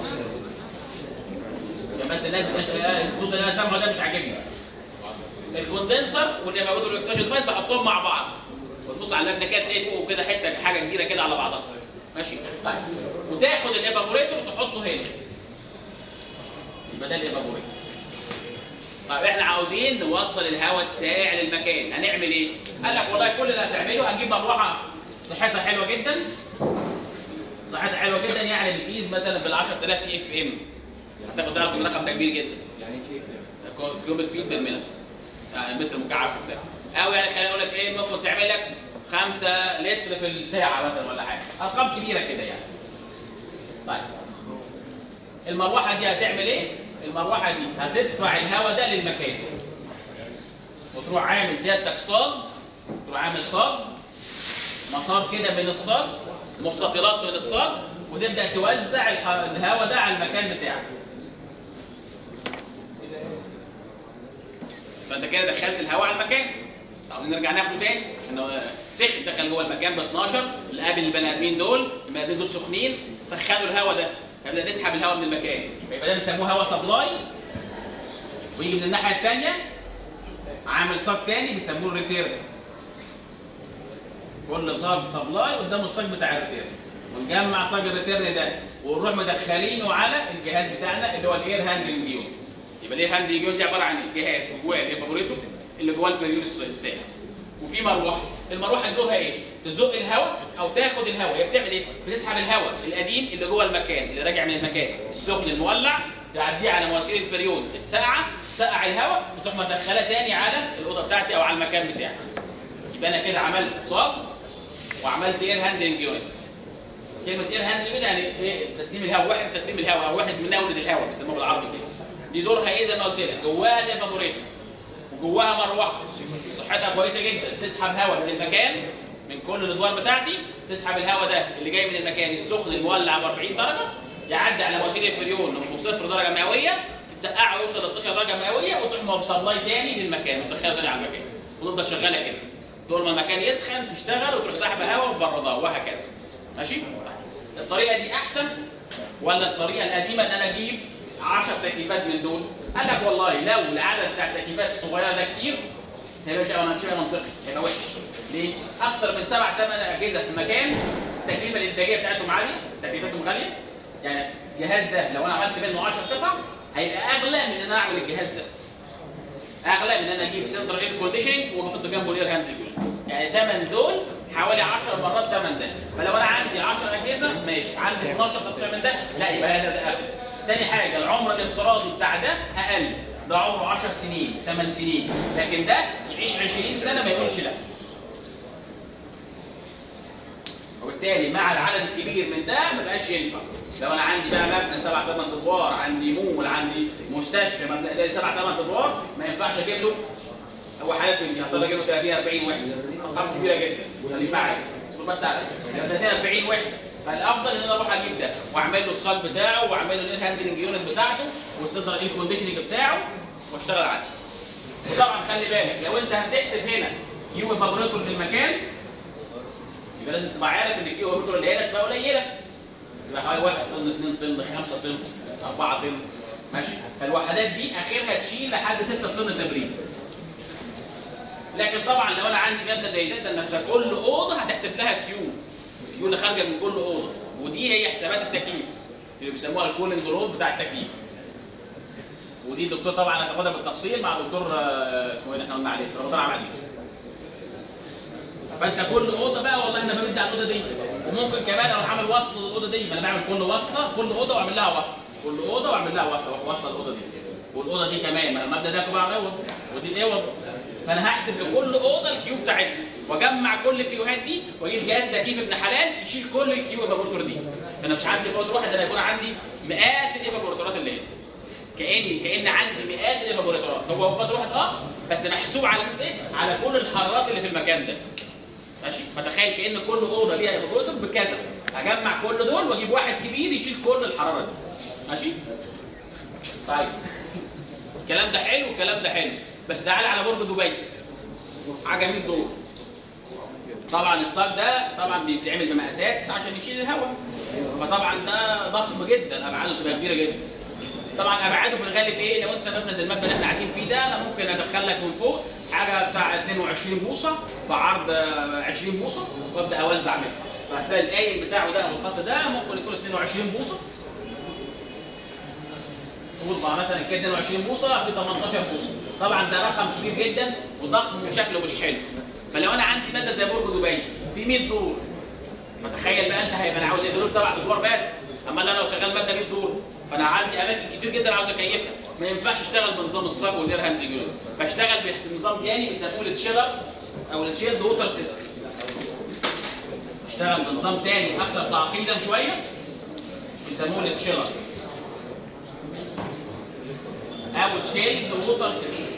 يعني بس الناس بتش- الصوت اللي انا سامعه ده مش عاجبني الكوندنسر والايفابوريتور والاكسجين بس بحطهم مع بعض وتبص على المبنى كده تلاقي فوق كده حته حاجه كبيره كده على بعضها ماشي طيب وتاخد الايفابوريتور وتحطه هنا يبقى ده الايفابوريتور طيب احنا عاوزين نوصل الهواء الساقع للمكان هنعمل ايه؟ قال لك والله كل اللي هتعمله هنجيب مروحه صحتها حلوه جدا صحتها حلوه جدا يعني بتقيس مثلا بال 10000 سي اف ام هتاخد تعرف ان الرقم ده كبير جدا يعني سي كيوبيك فيت بالمينت يعني متر مكعب في الساعه او يعني خليني اقول لك ايه ممكن تعمل لك 5 لتر في الساعه مثلا ولا حاجه ارقام كبيره كده يعني طيب المروحه دي هتعمل ايه المروحه دي هتدفع الهواء ده للمكان وتروح عامل سيادتك صاج تروح عامل صاج مسار كده من الصاج مستطيلات من الصاج وتبدا توزع الح- الهواء ده على المكان بتاعك فانت كده دخلت الهواء على المكان عاوزين نرجع ناخده تاني عشان هو سخن دخل جوه المكان ب 12 اللي قابل البني ادمين دول البني ادمين دول سخنين سخنوا الهواء ده فبدا نسحب الهواء من المكان فيبقى ده بيسموه هواء سبلاي ويجي من الناحيه الثانيه عامل صاج تاني بيسموه الريتيرن كل صاج سبلاي قدامه الصاج بتاع الريتيرن ونجمع صاج الريتيرن ده ونروح مدخلينه على الجهاز بتاعنا اللي هو الاير هاندلنج يونت يبقى الاير هاندلنج يونت دي عباره عن جهاز جواه الايفابوريتور اللي جواه الفريون السائل وفي مروحه المروحه دورها ايه تزق الهواء او تاخد الهواء هي بتعمل ايه بتسحب الهواء القديم اللي جوه المكان اللي راجع من المكان السخن المولع تعديه على مواسير الفريون الساقعه سقع الهواء وتروح مدخلاه تاني على الاوضه بتاعتي او على المكان بتاعي يبقى انا كده عملت صاج وعملت اير هاندلنج يونت كلمه اير هاندلنج يعني ايه تسليم الهواء واحد تسليم الهواء او واحد مناوله الهواء بيسموها بالعربي كده دي دورها ايه زي ما قلت لك جواها الايفابوريتور وجواها مروحه صحتها كويسه جدا تسحب هواء من المكان من كل الادوار بتاعتي تسحب الهواء ده اللي جاي من المكان السخن المولع ب 40 درجه يعدي على مواسير الفريون بصفر درجه مئويه تسقعه يوصل ل 12 درجه مئويه وتروح موصلاي تاني للمكان وتدخله تاني على المكان وتفضل شغاله كده طول ما المكان يسخن تشتغل وتروح ساحبه هواء وتبردها وهكذا ماشي الطريقه دي احسن ولا الطريقه القديمه ان انا اجيب 10 تكييفات من دول قال لك والله لو العدد بتاع التكييفات الصغيره ده كتير هيبقى مش مش هيبقى منطقي هيبقى وحش ليه؟ اكتر من سبع ثمان اجهزه في المكان التكلفه الانتاجيه بتاعتهم عاليه تكلفتهم غاليه يعني الجهاز ده لو انا عملت منه 10 قطع هيبقى اغلى من ان انا اعمل الجهاز ده اغلى من ان انا اجيب سنترال اير كونديشننج واحط جنبه الاير هاند يعني ثمن دول حوالي 10 مرات ثمن ده فلو انا عندي 10 اجهزه ماشي عندي 12 تصنيع من ده لا يبقى هذا ده اغلى تاني حاجه العمر الافتراضي بتاع ده اقل ده عمره 10 سنين 8 سنين لكن ده يعيش 20 سنه ما يقولش لا وبالتالي مع العدد الكبير من ده ما بقاش ينفع لو انا عندي بقى مبنى سبع ثمان ادوار عندي مول عندي مستشفى مبنى ده سبع ثمان ادوار ما ينفعش اجيب له هو حياته دي هضطر اجيب له 30 40 وحده ارقام كبيره جدا خليك معايا اصبر بس عليا 30 40 وحده فالافضل ان انا اروح اجيب ده واعمل له الصال بتاعه واعمل له الاير هاندلنج يونت بتاعته والسنتر اير كونديشننج بتاعه واشتغل عليه وطبعا خلي بالك لو انت هتحسب هنا كيو ايفابوريتور للمكان يبقى لازم تبقى عارف ان الكيو ايفابوريتور اللي هنا تبقى قليله يبقى حوالي 1 طن 2 طن 5 طن 4 طن ماشي فالوحدات دي اخرها تشيل لحد 6 طن تبريد لكن طبعا لو انا عندي ماده زي ده ده انك ده كل اوضه هتحسب لها كيو الكيو اللي خارجه من كل اوضه ودي هي حسابات التكييف اللي بيسموها الكولينج رول بتاع التكييف ودي الدكتور طبعا هتاخدها بالتفصيل مع الدكتور آه، اسمه ايه اللي احنا قلنا عليه رمضان عبد العزيز فانت كل اوضه بقى والله انا بمد على الاوضه دي وممكن كمان اروح عامل وصل للاوضه دي ما انا بعمل كل وصله كل اوضه واعمل لها وصل كل اوضه واعمل لها وصله واروح واصله الاوضه دي والاوضه دي كمان ما المبنى ده طبعا عوض ودي عوض فانا هحسب لكل اوضه الكيو بتاعتها واجمع كل الكيوهات دي واجيب جهاز تكييف ابن حلال يشيل كل الكيو ايفابورتور دي فانا مش عندي اوضه واحده انا هيكون عندي مئات الايفابورتورات اللي هنا كاني كان عندي مئات الايفابوريتورات هو هو قدر واحد اه بس محسوب على اساس ايه؟ على كل الحرارات اللي في المكان ده ماشي فتخيل كان كل اوضه ليها ايفابوريتور بكذا اجمع كل دول واجيب واحد كبير يشيل كل الحراره دي ماشي طيب الكلام ده حلو الكلام ده حلو بس تعالى على برج دبي حاجه 100 دور طبعا الصاج ده طبعا بيتعمل بمقاسات عشان يشيل الهواء فطبعا ده ضخم جدا ابعاده تبقى كبيره جدا طبعا ابعاده في الغالب ايه لو انت مثلا زي المبنى اللي احنا قاعدين فيه ده انا ممكن ادخل لك من فوق حاجه بتاع 22 بوصه في عرض آه، 20 بوصه وابدا اوزع منها فهتلاقي القايم بتاعه ده او الخط ده ممكن يكون 22 بوصه قول بقى مثلا كده 22 بوصه في 18 بوصه طبعا ده رقم كبير جدا وضخم وشكله مش حلو فلو انا عندي ماده زي برج دبي في 100 دور فتخيل بقى انت هيبقى انا عاوز ايه دول سبع ادوار بس اما انا لو شغال ماده 100 دور فانا عندي اماكن كتير جدا عاوز اكيفها ما ينفعش اشتغل بنظام الصاج والاير هاندلنج يونت فاشتغل بنظام تاني بيسموه التشيلر او التشيلد ووتر سيستم اشتغل بنظام تاني اكثر تعقيدا شويه بيسموه التشيلر او تشيلد ووتر سيستم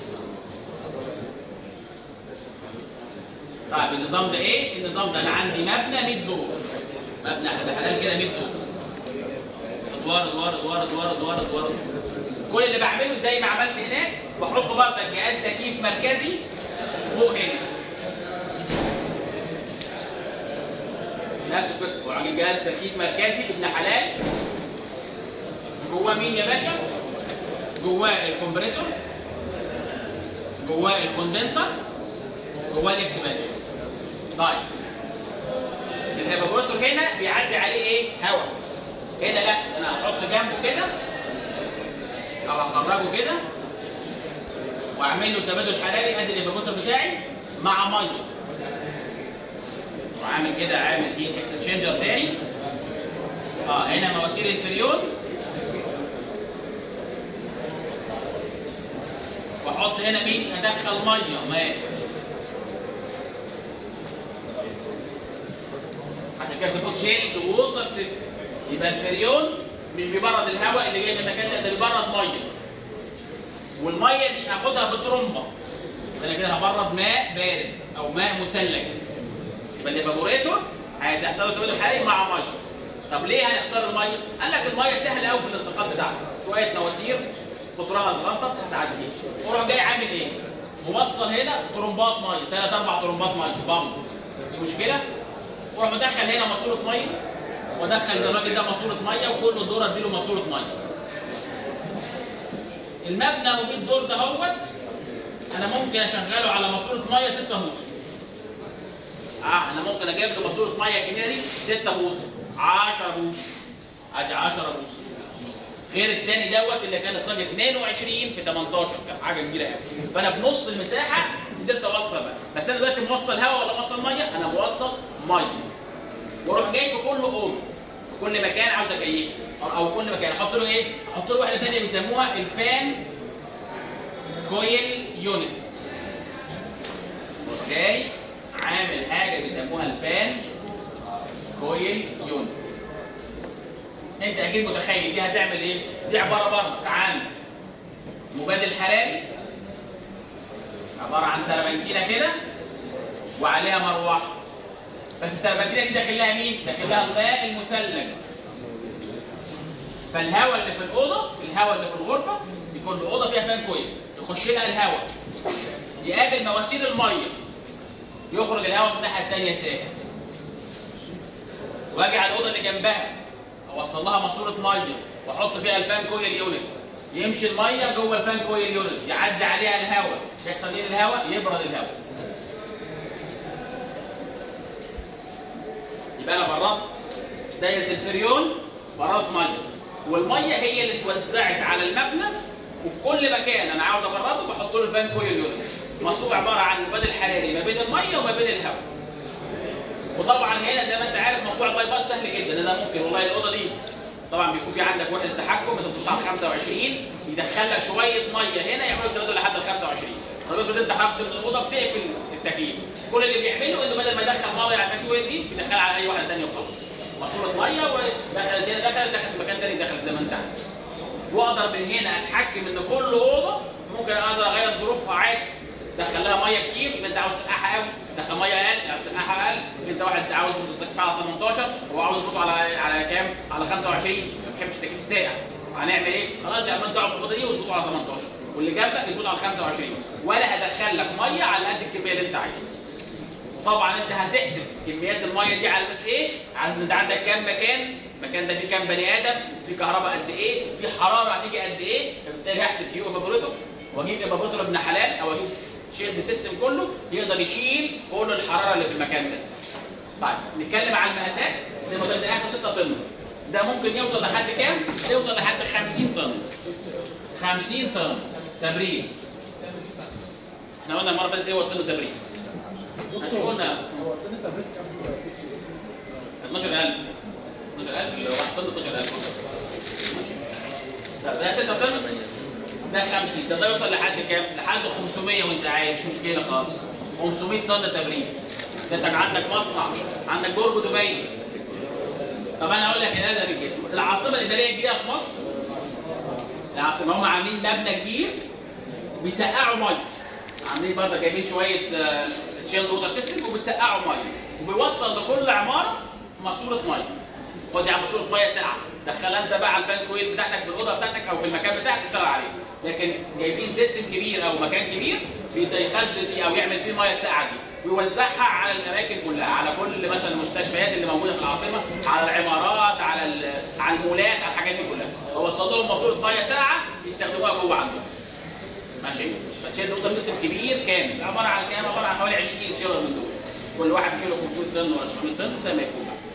طيب النظام ده ايه؟ النظام ده انا عندي مبنى 100 دور مبنى بحلال كده 100 دور ادوار ادوار ادوار ادوار ادوار ادوار كل اللي بعمله زي ما عملت هناك بحط برضك جهاز تكييف مركزي فوق هنا نفس القصه وراجل جهاز تكييف مركزي ابن حلال جواه مين يا باشا؟ جواه الكمبريسور جواه الكوندنسر جواه الاكسبانشن طيب الايفابوريتور هنا بيعدي عليه ايه؟ هواء هنا لا انا هحط جنبه كده او هخرجه كده واعمل له تبادل حراري قد الايفابوريتور بتاعي مع ميه وعامل كده عامل هيت اكسشينجر تاني اه هنا مواسير الفريون واحط هنا مين ادخل ميه ماء عشان كده بتكون شيلد ووتر سيستم يبقى الفريون مش بيبرد الهواء اللي جاي من المكان ده ده بيبرد ميه والميه دي هاخدها بترمبه انا كده هبرد ماء بارد او ماء مثلج يبقى الايفابوريتور هيحصل له تبادل حراري مع ميه طب ليه هنختار الميه؟ قال لك الميه سهله قوي في الانتقال بتاعها شويه مواسير قطرها صغنطه هتعدي وراح جاي عامل ايه؟ موصل هنا طرمبات ميه ثلاث اربع طرمبات ميه بامب دي مشكله؟ وراح مدخل هنا ماسوره ميه ودخل الراجل ده ماسوره ميه وكل دور اديله ماسوره ميه المبنى ابو 100 دور ده هوت انا ممكن اشغله على ماسوره ميه 6 موسم اه انا ممكن اجيب له ماسوره ميه كبيره دي 6 موسم 10 موسم ادي 10 موسم غير التاني دوت اللي كان الصاج 22 في 18 كان حاجه كبيره قوي فانا بنص المساحه قدرت اوصل بقى بس انا دلوقتي موصل هواء ولا موصل ميه؟ انا موصل ميه واروح جاي في كل اوضه في كل مكان عاوز اكيفه او أو كل مكان احط له ايه؟ احط له واحده ثانيه بيسموها الفان كويل يونت جاي عامل حاجه بيسموها الفان كويل يونت انت اكيد متخيل دي هتعمل ايه؟ دي عباره برضه عن مبادل حراري عباره عن سربنتينه كده وعليها مروحه بس السربنتينه دي داخل لها مين؟ داخل لها الماء المثلج فالهواء اللي في الاوضه الهواء اللي في الغرفه دي كل اوضه فيها فان كويل يخش لها الهواء يقابل مواسير الميه يخرج الهواء من الناحيه الثانيه ساقع واجي على الاوضه اللي جنبها اوصل لها ماسوره ميه واحط فيها الفان كويل يونت يمشي الميه جوه الفان كويل يونت يعدي عليها الهواء يحصل ايه للهواء يبرد الهواء يبقى انا بردت دايره الفريون بردت ميه والميه هي اللي اتوزعت على المبنى وفي كل مكان انا عاوز ابرده بحط له الفان كويل يونت مصروف عباره عن مبادل حراري ما بين الميه وما بين الهواء وطبعا هنا زي ما انت عارف موضوع الباي باس سهل جدا انا ممكن والله الاوضه دي طبعا بيكون في عندك وحده تحكم انت بتطلع 25 يدخل لك شويه ميه هنا يعملوا تبادل لحد ال 25 طب افرض انت خرجت من الاوضه بتقفل التكييف كل اللي بيعمله انه بدل ما يدخل ميه على التكييف دي بيدخلها على اي واحده ثانيه وخلاص ماسوره ميه ودخلت هنا دخلت دخلت في مكان ثاني دخلت زي ما انت عايز واقدر من هنا اتحكم ان كل اوضه ممكن اقدر اغير ظروفها عادي دخل لها ميه كتير يبقى انت عاوز تسقعها قوي دخل ميه اقل عاوز تسقعها اقل انت واحد عاوز ترتفع على 18 هو عاوز يظبطه على على كام؟ على 25 ما بيحبش التكييف الساقع هنعمل ايه؟ خلاص يا عم تقعد في الاوضه دي واظبطه على 18 واللي جنبك يظبطه على 25 ولا هدخل لك ميه على قد الكميه اللي انت عايزها طبعا انت هتحسب كميات الميه دي على بس ايه؟ على انت عندك كام مكان المكان ده فيه كام بني ادم في كهرباء قد ايه في حراره هتيجي قد ايه فبالتالي هحسب كيو ايفابوريتور واجيب ايفابوريتور ابن حلال او اجيب شيلد سيستم كله يقدر يشيل كل الحراره اللي في المكان ده طيب نتكلم عن المقاسات زي ما قلت ده اخر 6 طن ده ممكن يوصل لحد كام؟ ده يوصل لحد 50 طن 50 طن تبريد احنا قلنا المره اللي فاتت ايه هو الطن تبريد مش قلنا 12000 12000 اللي هو واحد طن 12000 ماشي طب ده 6 طن ده 50 ده ده يوصل لحد كام؟ لحد 500 وانت عايش مش مشكله خالص 500 طن تبريد ده انت عندك مصنع عندك برج دبي طب انا اقول لك انا كده العاصمه الاداريه الجديده في مصر العاصمه هم عاملين مبنى كبير بيسقعوا ميه عاملين برضه جايبين شويه تشيلد ووتر سيستم وبيسقعوا ميه وبيوصل لكل عماره ماسوره ميه خد يا عم ماسوره ميه ساعه دخلها انت بقى على الفان كويل بتاعتك في الاوضه بتاعتك او في المكان بتاعك تشتغل عليه لكن جايبين سيستم كبير او مكان كبير بيخزن فيه او يعمل فيه الميه الساقعه دي ويوزعها على الاماكن كلها على كل مثلا المستشفيات اللي موجوده في العاصمه على العمارات على ال- على المولات على الحاجات دي كلها فوصل لهم ماسوره ميه ساقعه يستخدموها جوه عندهم ماشي فتشيل اوضه سيستم كبير كامل عباره عن كام عباره عن حوالي 20 شغل من دول كل واحد بيشيله 500 طن ولا 600 طن زي ما يكون بقى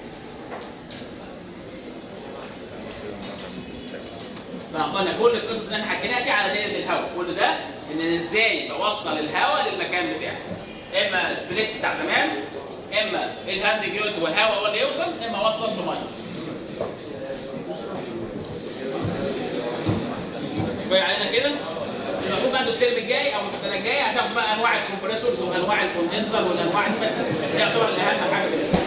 فقلنا كل القصص اللي احنا حكيناها دي على دايره الهواء كل ده ان أنا ازاي بوصل الهواء للمكان بتاعه اما سبليت بتاع زمان اما الهاند جريد والهواء هو اللي يوصل اما اوصل بميه كفايه علينا كده المفروض بقى انتوا الترم الجاي او السنه الجايه هتاخدوا بقى انواع الكمبريسورز وانواع الكوندنسر والانواع دي بس دي يعتبر الاهم حاجه بالنسبه